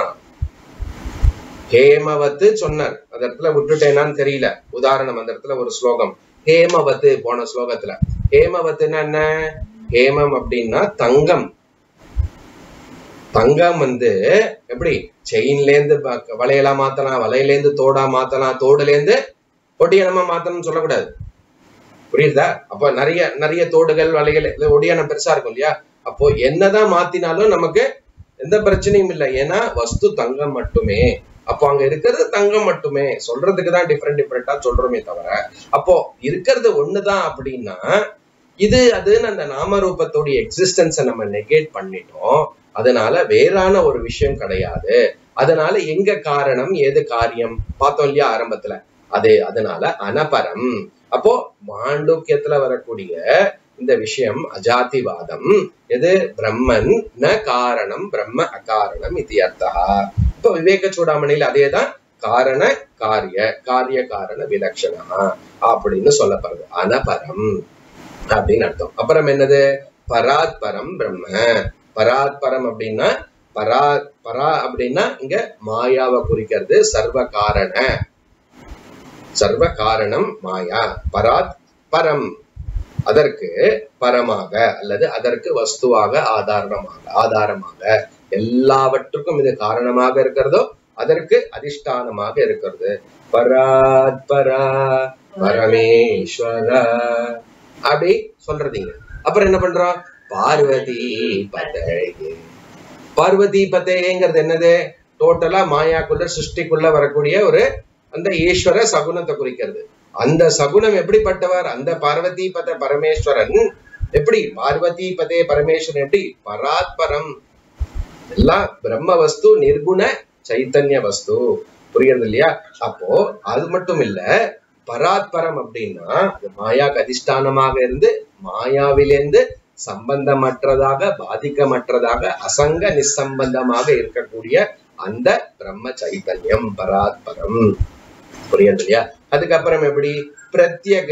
ஹேமவத்து சொன்னார் அந்த இடத்துல விட்டுட்டேனான்னு தெரியல உதாரணம் அந்த இடத்துல ஒரு ஸ்லோகம் ஹேமவத்து போன ஸ்லோகத்துல ஹேமவத்துன்னா என்ன ஹேமம் அப்படின்னா தங்கம் தங்கம் வந்து எப்படி செயின்ல இருந்து ப- வளையலா மாத்தலாம் வளையல இருந்து தோடா மாத்தலாம் தோடுல இருந்து ஒட்டியானமா மாத்தணும்னு சொல்லக்கூடாது புரியுதா அப்ப நிறைய நிறைய தோடுகள் வளையல் இது ஒடியானம் பெருசா இருக்கும் இல்லையா அப்போ என்னதான் மாத்தினாலும் நமக்கு எந்த பிரச்சனையும் இல்லை ஏன்னா வஸ்து தங்கம் மட்டுமே அப்போ அங்க இருக்கிறது தங்கம் மட்டுமே சொல்றதுக்கு தான் டிஃப்ரெண்ட் டிஃப்ரெண்டா சொல்றோமே தவிர அப்போ இருக்கிறது ஒண்ணுதான் அப்படின்னா இது அதுன்னு அந்த நாமரூபத்தோடைய எக்ஸிஸ்டன்ஸை நம்ம நெகேட் பண்ணிட்டோம் அதனால வேறான ஒரு விஷயம் கிடையாது அதனால எங்க காரணம் ஏது காரியம் பார்த்தோம் இல்லையா ஆரம்பத்துல அது அதனால அனபரம் அப்போ மாண்டூக்கியத்துல வரக்கூடிய இந்த விஷயம் அஜாதிவாதம் எது பிரம்மன் ந காரணம் பிரம்ம அகாரணம் இது அர்த்தா இப்போ விவேக சூடாமணியில் அதேதான் காரண காரிய காரிய காரண விலட்சணா அப்படின்னு சொல்லப்படுது அனபரம் அப்படின்னு அர்த்தம் அப்புறம் என்னது பராத் பரம் பிரம்ம பராத் பரம் அப்படின்னா பரா பரா அப்படின்னா இங்க மாயாவை குறிக்கிறது சர்வ காரண சர்வ காரணம் மாயா பராத் பரம் அதற்கு பரமாக அல்லது அதற்கு வஸ்துவாக ஆதாரணமாக ஆதாரமாக எல்லாவற்றுக்கும் இது காரணமாக இருக்கிறதோ அதற்கு அதிஷ்டானமாக இருக்கிறது பராத் பரா பரமேஸ்வர அப்படி சொல்றதீங்க அப்புறம் என்ன பண்றோம் பார்வதி பதையே பார்வதி பதையேங்கிறது என்னது டோட்டலா மாயாக்குள்ள சிருஷ்டிக்குள்ள வரக்கூடிய ஒரு அந்த ஈஸ்வர சகுனத்தை குறிக்கிறது அந்த சகுனம் எப்படிப்பட்டவர் அந்த பார்வதி பத பரமேஸ்வரன் எப்படி பார்வதி பதே பரமேஸ்வரன் எப்படி பராத்பரம் எல்லாம் பிரம்ம வஸ்து நிர்குண சைத்தன்ய வஸ்து புரியுறது இல்லையா அப்போ அது மட்டும் இல்ல பராத்பரம் அப்படின்னா அது மாயாக்கு அதிஷ்டானமாக இருந்து மாயாவிலிருந்து சம்பந்தமற்றதாக பாதிக்கமற்றதாக அசங்க நிசம்பந்தமாக இருக்கக்கூடிய அந்த பிரம்ம சைத்தன்யம் பராத்பரம் புரியுது இல்லையா அதுக்கப்புறம் எப்படி பிரத்யக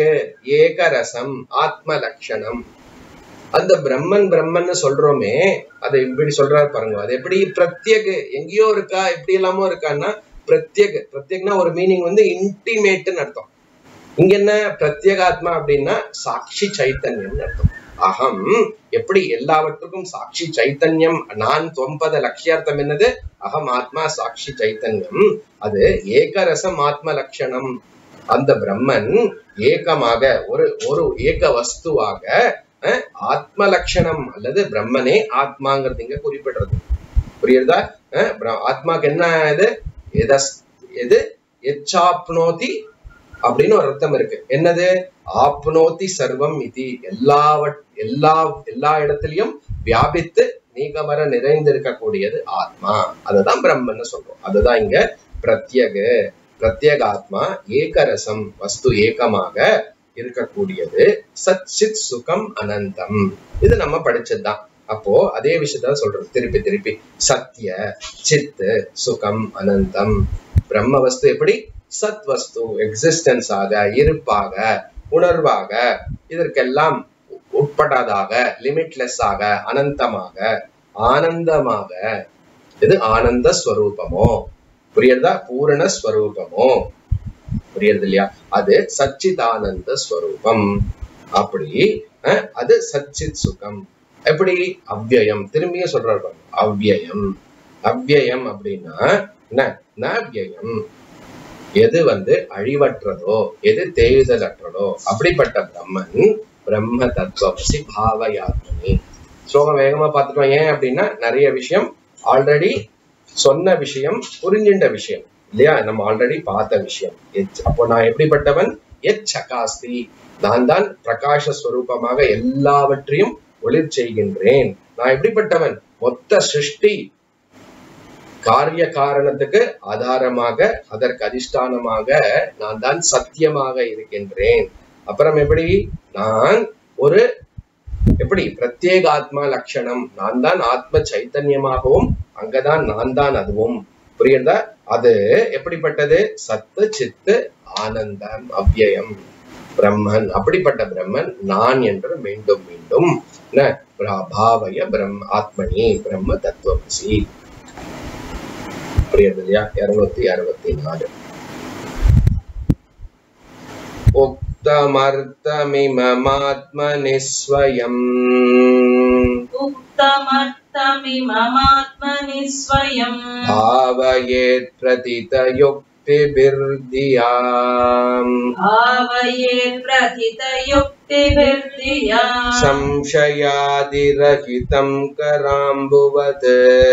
ஏகரசம் ஆத்ம லட்சணம் அந்த பிரம்மன் பிரம்மன்னு சொல்றோமே அதை இப்படி சொல்றாரு பாருங்க அது எப்படி பிரத்யேக எங்கேயோ இருக்கா எப்படி எல்லாமோ இருக்கான்னா பிரத்யேக பிரத்யேகனா ஒரு மீனிங் வந்து இன்டிமேட்னு அர்த்தம் இங்க என்ன பிரத்யேகாத்மா அப்படின்னா சாட்சி சைத்தன்யம்னு அர்த்தம் அகம் எப்படி எல்லாவற்றுக்கும் சாட்சி சைத்தன்யம் நான் தொம்பத லட்சியார்த்தம் என்னது அகம் ஆத்மா சாட்சி சைத்தன்யம் அது ஏகரசம் ஆத்ம லட்சணம் அந்த பிரம்மன் ஏகமாக ஒரு ஒரு ஏக வஸ்துவாக அஹ், ஆத்ம லட்சணம் அல்லது பிரம்மனே ஆத்மாங்கிறது இங்க குறிப்பிடுறது புரியுறதா அஹ், பிர- ஆத்மாக்கு என்ன இது எதஸ் எது எச்சாப்னோதி அப்படின்னு ஒரு அர்த்தம் இருக்கு என்னது ஆப்னோதி சர்வம் இது எல்லாவற் எல்லா எல்லா இடத்துலயும் வியாபித்து நீக்கமர நிறைந்திருக்கக்கூடியது ஆத்மா அததான் பிரம்மன்னு சொல்றோம் அதுதான் இங்க பிரத்யக பிரத்யேகாத்மா ஏகரசம் வஸ்து ஏகமாக இருக்கக்கூடியது சத் சித் சுகம் அனந்தம் இது நம்ம படிச்சதுதான் அப்போ அதே விஷயத்த சொல்றது திருப்பி திருப்பி சத்ய சித்து சுகம் அனந்தம் பிரம்ம வஸ்து எப்படி சத் வஸ்து எக்ஸிஸ்டன்ஸ் ஆக இருப்பாக உணர்வாக இதற்கெல்லாம் உட்படாதாக லிமிட்லெஸ் ஆக அனந்தமாக ஆனந்தமாக இது ஆனந்த ஸ்வரூபமோ புரியுறதா பூரண ஸ்வரூபமோ புரியுறது இல்லையா அது சச்சிதானந்த ஸ்வரூபம் அப்படி அஹ், அது சச்சித் சுகம் எப்படி அவ்யயம் திரும்பியும் சொல்றாரு பாருங்க. அவ்யயம் அவ்யயம் அப்படின்னா என்ன ந அவ்யயம் எது வந்து அழிவற்றதோ எது தேயுதலற்றதோ அப்படிப்பட்ட பிரம்மன் பிரம்ம தத்துவமசி பாவயாத்மனி ஸ்லோகம் வேகமா பார்த்துட்டோம் ஏன் அப்படின்னா நிறைய விஷயம் ஆல்ரெடி சொன்ன விஷயம் புரிஞ்சின்ற விஷயம் இல்லையா நம்ம ஆல்ரெடி பார்த்த விஷயம் எச்- அப்போ நான் எப்படிப்பட்டவன் எச் சகாஸ்தி நான் தான் பிரகாச ஸ்வரூபமாக எல்லாவற்றையும் ஒளிர் செய்கின்றேன் நான் எப்படிப்பட்டவன் மொத்த சிருஷ்டி காரிய காரணத்துக்கு ஆதாரமாக அதற்கு அதிஷ்டானமாக நான் தான் சத்தியமாக இருக்கின்றேன் அப்புறம் எப்படி நான் ஒரு எப்படி பிரத்யேக ஆத்மா லட்சணம் நான் தான் ஆத்ம சைத்தன்யமாகவும் அங்கதான் நான் தான் அதுவும் புரியுறதா அது எப்படிப்பட்டது சத்து சித்து ஆனந்தம் அவ்யயம் பிரம்மன் அப்படிப்பட்ட பிரம்மன் நான் என்று மீண்டும் மீண்டும் என்ன பிரா- பாவய பிரம்ம ஆத்மனி பிரம்ம தத்துவமசி புரியுது இல்லையா இருநூத்தி அறுபத்தி நாலு உக்தமர்த்தமிமமாத்மனி ஸ்வயம் उक्तमर्थमिममात्मनि भावयात्मनि स्वयम् भावयेत् प्रथितयुक्तिभिर्धियाम् भावयेत् प्रथितयुक्तिभिर्धिया संशयादिरहितं कराम्बुवत्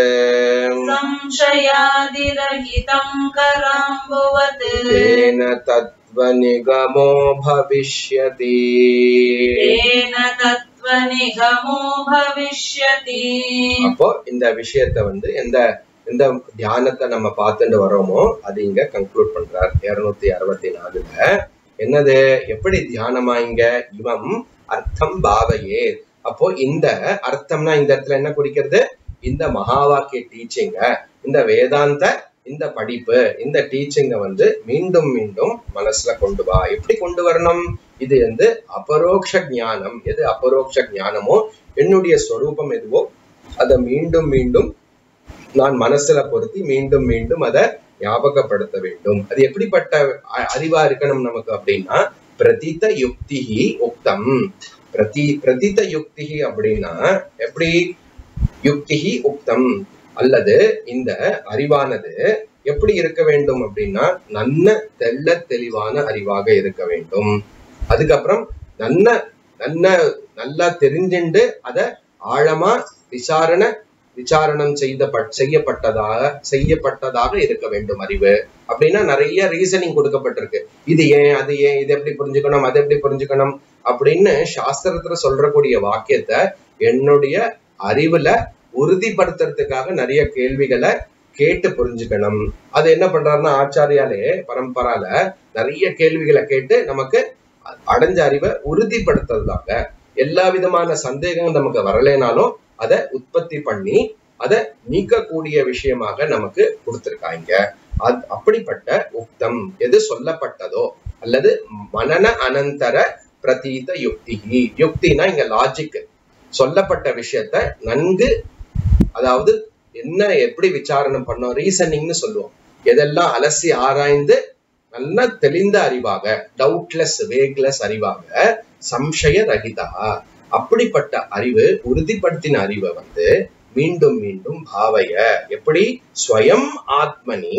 संशयादिरहितं कराम्बुवत् तेन तत्त्वनिगमो भविष्यति तेन तत्त्वनिगमो भविष्यति அப்போ இந்த விஷயத்தை வந்து எந்த எந்த தியானத்தை நம்ம பார்த்துட்டு வரோமோ அது இங்க கன்க்ளூட் பண்றார் இருநூத்தி அறுபத்தி நாலுல என்னது எப்படி தியானமா இங்க இவம் அர்த்தம் பாவையே அப்போ இந்த அர்த்தம்னா இந்த இடத்துல என்ன குறிக்கிறது இந்த மகா வாக்கிய டீச்சிங்க இந்த வேதாந்த இந்த படிப்பு இந்த டீச்சிங்க வந்து மீண்டும் மீண்டும் மனசுல கொண்டு வா எப்படி கொண்டு வரணும் இது வந்து அபரோக்ஷ ஞானம் எது அபரோக்ஷ ஞானமோ என்னுடைய ஸ்வரூபம் எதுவோ அதை மீண்டும் மீண்டும் நான் மனசுல பொருத்தி மீண்டும் மீண்டும் அதை ஞாபகப்படுத்த வேண்டும் அது எப்படிப்பட்ட அ- அறிவா இருக்கணும் நமக்கு அப்படின்னா பிரதித யுக்திஹி உக்தம் பிரதி பிரதித யுக்திஹி அப்படின்னா எப்படி யுக்திஹி உக்தம் அல்லது இந்த அறிவானது எப்படி இருக்க வேண்டும் அப்படின்னா நன்ன தெள்ள தெளிவான அறிவாக இருக்க வேண்டும் அதுக்கப்புறம் நன்ன நன்ன நல்லா தெரிஞ்சுண்டு அத ஆழமா விசாரணை விசாரணம் செய்த செய்யப்பட்டதாக செய்யப்பட்டதாக இருக்க வேண்டும் அறிவு அப்படின்னா நிறைய ரீசனிங் கொடுக்கப்பட்டிருக்கு இது ஏன் அது ஏன் இது எப்படி புரிஞ்சுக்கணும் அது எப்படி புரிஞ்சுக்கணும் அப்படின்னு சாஸ்திரத்துல சொல்றக்கூடிய வாக்கியத்தை என்னுடைய அறிவுல உறுதிப்படுத்துறதுக்காக நிறைய கேள்விகளை கேட்டு புரிஞ்சுக்கணும் அது என்ன பண்றாருன்னா ஆச்சாரியாலே பரம்பரால நிறைய கேள்விகளை கேட்டு நமக்கு அடைஞ்ச அறிவை உறுதிப்படுத்துறதாக எல்லா விதமான சந்தேகங்கள் நமக்கு வரலைனாலும் அதை உற்பத்தி பண்ணி அதை நீக்கக்கூடிய விஷயமாக நமக்கு கொடுத்திருக்காங்க அது அப்படிப்பட்ட உக்தம் எது சொல்லப்பட்டதோ அல்லது மனன அனந்தர பிரதீத யுக்தி யுக்தினா இங்க லாஜிக் சொல்லப்பட்ட விஷயத்த நன்கு அதாவது என்ன எப்படி விசாரணை பண்ணோம் ரீசனிங்னு சொல்லுவோம் எதெல்லாம் அலசி ஆராய்ந்து நல்ல தெளிந்த அறிவாக டவுட்லெஸ் வேக்லெஸ் அறிவாக சம்சய ரகிதா அப்படிப்பட்ட அறிவு உறுதிப்படுத்தின அறிவை வந்து மீண்டும் மீண்டும் பாவைய எப்படி ஸ்வயம் ஆத்மனி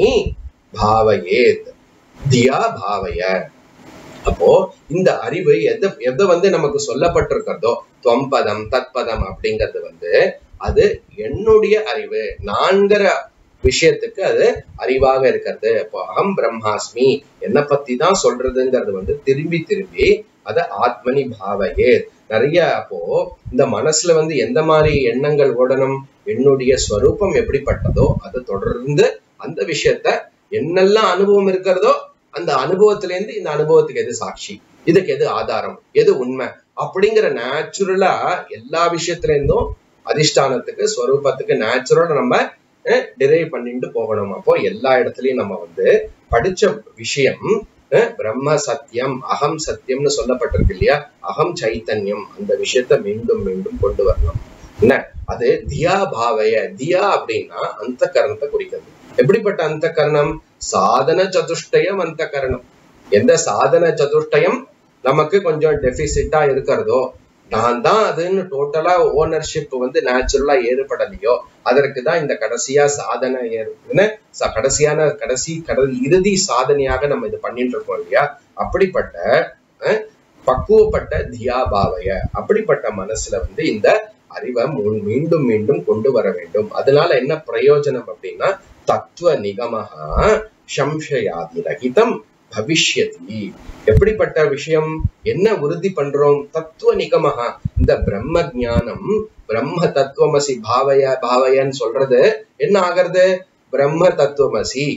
பாவையேத் தியா பாவைய அப்போ இந்த அறிவு எதை எதை வந்து நமக்கு சொல்லப்பட்டிருக்கிறதோ தொம்பதம் தத்பதம் அப்படிங்கிறது வந்து அது என்னுடைய அறிவு நான்கிற விஷயத்துக்கு அது அறிவாக இருக்கிறது அப்போ அகம் பிரம்மாஸ்மி என்னை பத்தி தான் சொல்றதுங்கிறது வந்து திரும்பி திரும்பி அத ஆத்மனி பாவையே நிறைய அப்போ இந்த மனசுல வந்து எந்த மாதிரி எண்ணங்கள் ஓடணும் என்னுடைய ஸ்வரூபம் எப்படிப்பட்டதோ அதை தொடர்ந்து அந்த விஷயத்த என்னெல்லாம் அனுபவம் இருக்கிறதோ அந்த அனுபவத்துல இருந்து இந்த அனுபவத்துக்கு எது சாட்சி இதுக்கு எது ஆதாரம் எது உண்மை அப்படிங்கிற நேச்சுரலா எல்லா விஷயத்துல இருந்தும் அதிஷ்டானத்துக்கு ஸ்வரூபத்துக்கு நேச்சுரலா நம்ம டிரைவ் பண்ணிட்டு போகணும் அப்போ எல்லா இடத்துலயும் நம்ம வந்து படிச்ச விஷயம் அஹ், பிரம்ம சத்தியம் அகம் சத்தியம்னு சொல்லப்பட்டிருக்கு இல்லையா அகம் சைத்தன்யம் அந்த விஷயத்த மீண்டும் மீண்டும் கொண்டு வரணும் என்ன அது தியா பாவைய தியா அப்படின்னா அந்த கரணத்தை குறிக்கிறது எப்படிப்பட்ட அந்த கரணம் சாதன சதுஷ்டயம் அந்த கரணம் எந்த சாதன சதுஷ்டயம் நமக்கு கொஞ்சம் டெபிசிட்டா இருக்கிறதோ நான் தான் அதுன்னு டோட்டலா ஓனர்ஷிப் வந்து நேச்சுரலா ஏற்படலையோ அதற்கு தான் இந்த கடைசியா சாதனை ஏறுன்னு ச- கடைசியான கடைசி கட இறுதி சாதனையாக நம்ம இது பண்ணிட்டு இருக்கோம் இல்லையா அப்படிப்பட்ட அஹ், பக்குவப்பட்ட தியா பாவைய அப்படிப்பட்ட மனசுல வந்து இந்த அறிவை மூ- மீண்டும் மீண்டும் கொண்டு வர வேண்டும் அதனால என்ன பிரயோஜனம் அப்படின்னா தத்துவ நிகமஹா சம்சயாதி ரகிதம் பவிஷ்யதி எப்படிப்பட்ட விஷயம் என்ன உறுதி பண்றோம் தத்துவ நிகமஹா இந்த பிரம்ம ஞானம் பிரம்ம தத்துவமசி பாவய பாவயன்னு சொல்றது என்ன ஆகிறது பிரம்ம தத்துவமசி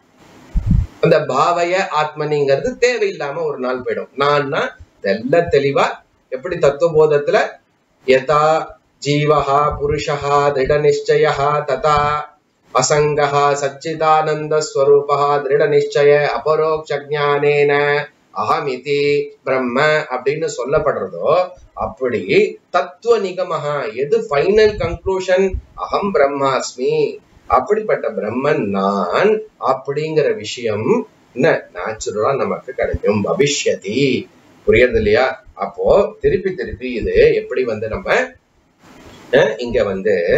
அந்த பாவய ஆத்மனிங்கிறது தேவையில்லாம ஒரு நாள் போயிடும் நான்னா தெல்ல தெளிவா எப்படி தத்துவ போதத்துல யதா ஜீவஹா புருஷஹா திட நிச்சயா ததா அசங்கஹ சச்சிதானந்த ஸ்வரூபா திருட நிச்சய அபரோக்ஷ ஞானேன அகமிதி பிரம்ம அப்படின்னு சொல்லப்படுறதோ அப்படி தத்துவ நிகமஹா எது ஃபைனல் கன்க்ளூஷன் அகம் பிரம்மாஸ்மி அப்படிப்பட்ட பிரம்மன் நான் அப்படிங்கிற விஷயம் என்ன நேச்சுரலா நமக்கு கிடைக்கும் பவிஷ்யதி புரியுறது இல்லையா அப்போ திருப்பி திருப்பி இது எப்படி வந்து நம்ம அஹ், இங்க வந்து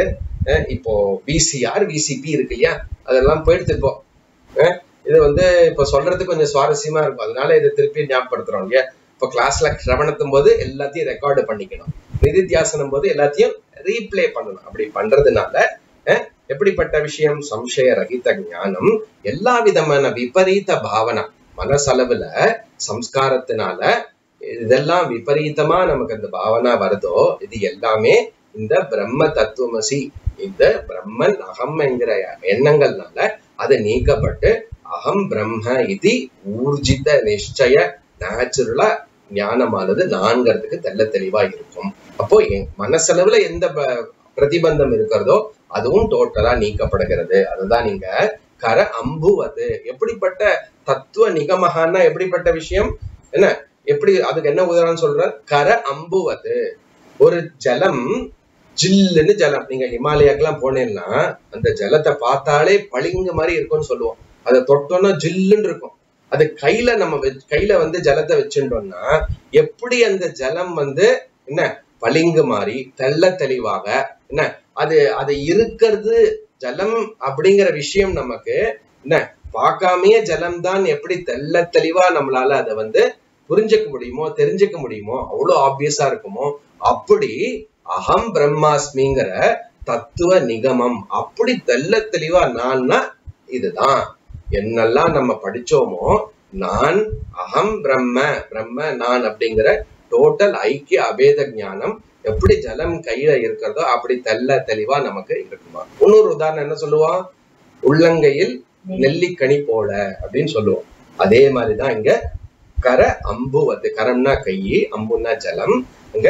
அஹ் இப்போ விசிஆர் விசிபி இருக்கு இல்லையா அதெல்லாம் போயிடுத்து இப்போ அஹ் இது வந்து இப்போ சொல்றதுக்கு கொஞ்சம் சுவாரஸ்யமா இருக்கும் அதனால இதை திருப்பி ஞாபகப்படுத்துறோம் இல்லையா இப்போ கிளாஸ்ல சிரவணத்தும் போது எல்லாத்தையும் ரெக்கார்டு பண்ணிக்கணும் நிதித்தியாசனம் போது எல்லாத்தையும் ரீப்ளே பண்ணணும் அப்படி பண்றதுனால அஹ், எப்படிப்பட்ட விஷயம் சம்சய ரகித ஞானம் எல்லா விதமான விபரீத பாவனா மனசளவுல சம்ஸ்காரத்தினால இதெல்லாம் விபரீதமா நமக்கு அந்த பாவனா வருதோ இது எல்லாமே இந்த பிரம்ம தத்துவமசி இந்த பிரம்மன் அகம் என்கிற எண்ணங்கள்னால அது நீக்கப்பட்டு அகம் பிரம்ம இது ஊர்ஜித நிச்சய நேச்சுரலா ஞானமானது நான்கிறதுக்கு தெள்ள தெளிவா இருக்கும் அப்போ என் மனசளவுல எந்த ப- பிரதிபந்தம் இருக்கிறதோ அதுவும் டோட்டலா நீக்கப்படுகிறது அதுதான் நீங்க கர அம்புவது எப்படிப்பட்ட தத்துவ நிகமகான்னா எப்படிப்பட்ட விஷயம் என்ன எப்படி அதுக்கு என்ன உதாரணம் சொல்ற கர அம்புவது ஒரு ஜலம் ஜில்லுன்னு ஜலம் நீங்க ஹிமாலயாக்கெல்லாம் போனீங்கன்னா அந்த ஜலத்தை பார்த்தாலே பளிங்கு மாதிரி இருக்கும்னு சொல்லுவோம் அதை தொட்டோம்னா ஜில்லுன்னு இருக்கும் அது கையில நம்ம வெச்- கையில வந்து ஜலத்தை வச்சுட்டோம்னா எப்படி அந்த ஜலம் வந்து என்ன பளிங்கு மாதிரி தெள்ள தெளிவாக என்ன அது அது இருக்கிறது ஜலம் அப்படிங்கிற விஷயம் நமக்கு என்ன பார்க்காமயே ஜலம் தான் எப்படி தெள்ள தெளிவா நம்மளால அதை வந்து புரிஞ்சுக்க முடியுமோ தெரிஞ்சுக்க முடியுமோ அவ்வளவு ஆப்வியஸா இருக்குமோ அப்படி அகம் பிரம்மாஸ்மிங்கிற தத்துவ நிகமம் அப்படி தெள்ள தெளிவா நான்னா இதுதான் என்னெல்லாம் நம்ம படிச்சோமோ நான் அகம் பிரம்ம பிரம்ம நான் அப்படிங்கிற டோட்டல் ஐக்கிய அபேத ஞானம் எப்படி ஜலம் கையில இருக்கிறதோ அப்படி தெள்ள தெளிவா நமக்கு இருக்குமா இன்னொரு உதாரணம் என்ன சொல்லுவான் உள்ளங்கையில் நெல்லிக்கனி போல அப்படின்னு சொல்லுவோம் அதே மாதிரிதான் இங்க கர அம்புவது கரம்னா கை அம்புன்னா ஜலம் இங்க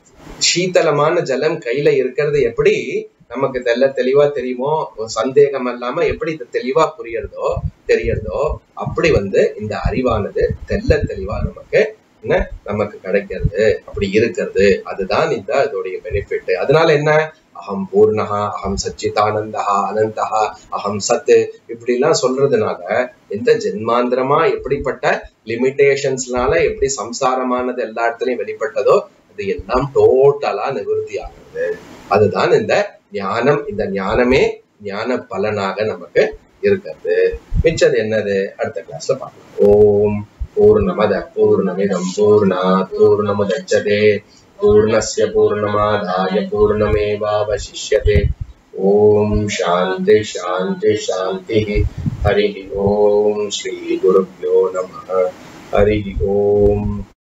சீத்தளமான ஜலம் கையில இருக்கிறது எப்படி நமக்கு தெல்ல தெளிவா தெரியுமோ ஒரு சந்தேகம் இல்லாம எப்படி இது தெளிவா புரியறதோ தெரியறதோ அப்படி வந்து இந்த அறிவானது தெல்ல தெளிவா நமக்கு என்ன நமக்கு கிடைக்கிறது அப்படி இருக்கிறது அதுதான் இந்த இதோடைய பெனிஃபிட் அதனால என்ன அகம் பூர்ணகா அகம் சச்சிதானந்தகா அனந்தகா அகம் சத்து இப்படி எல்லாம் சொல்றதுனால எந்த ஜென்மாந்திரமா எப்படிப்பட்ட லிமிட்டேஷன்ஸ்னால எப்படி சம்சாரமானது எல்லா இடத்துலயும் வெளிப்பட்டதோ அது எல்லாம் டோட்டலா நிவர்த்தி ஆகிறது அதுதான் இந்த ஞானம் இந்த ஞானமே ஞான பலனாக நமக்கு இருக்கிறது மிச்சது என்னது அடுத்த கிளாஸ்ல பார்க்கலாம் ஓம் பூர்ணமத பூர்ணமிதம் பூர்ணா பூர்ணமுதச்சதே பூர்ணஸ்ய பூர்ணமாதாய பூர்ணமேவாவசிஷ்யதே ஓம் சாந்தி சாந்தி சாந்தி ஹரி ஓம் ஸ்ரீ குருப்யோ நம ஹரி ஓம்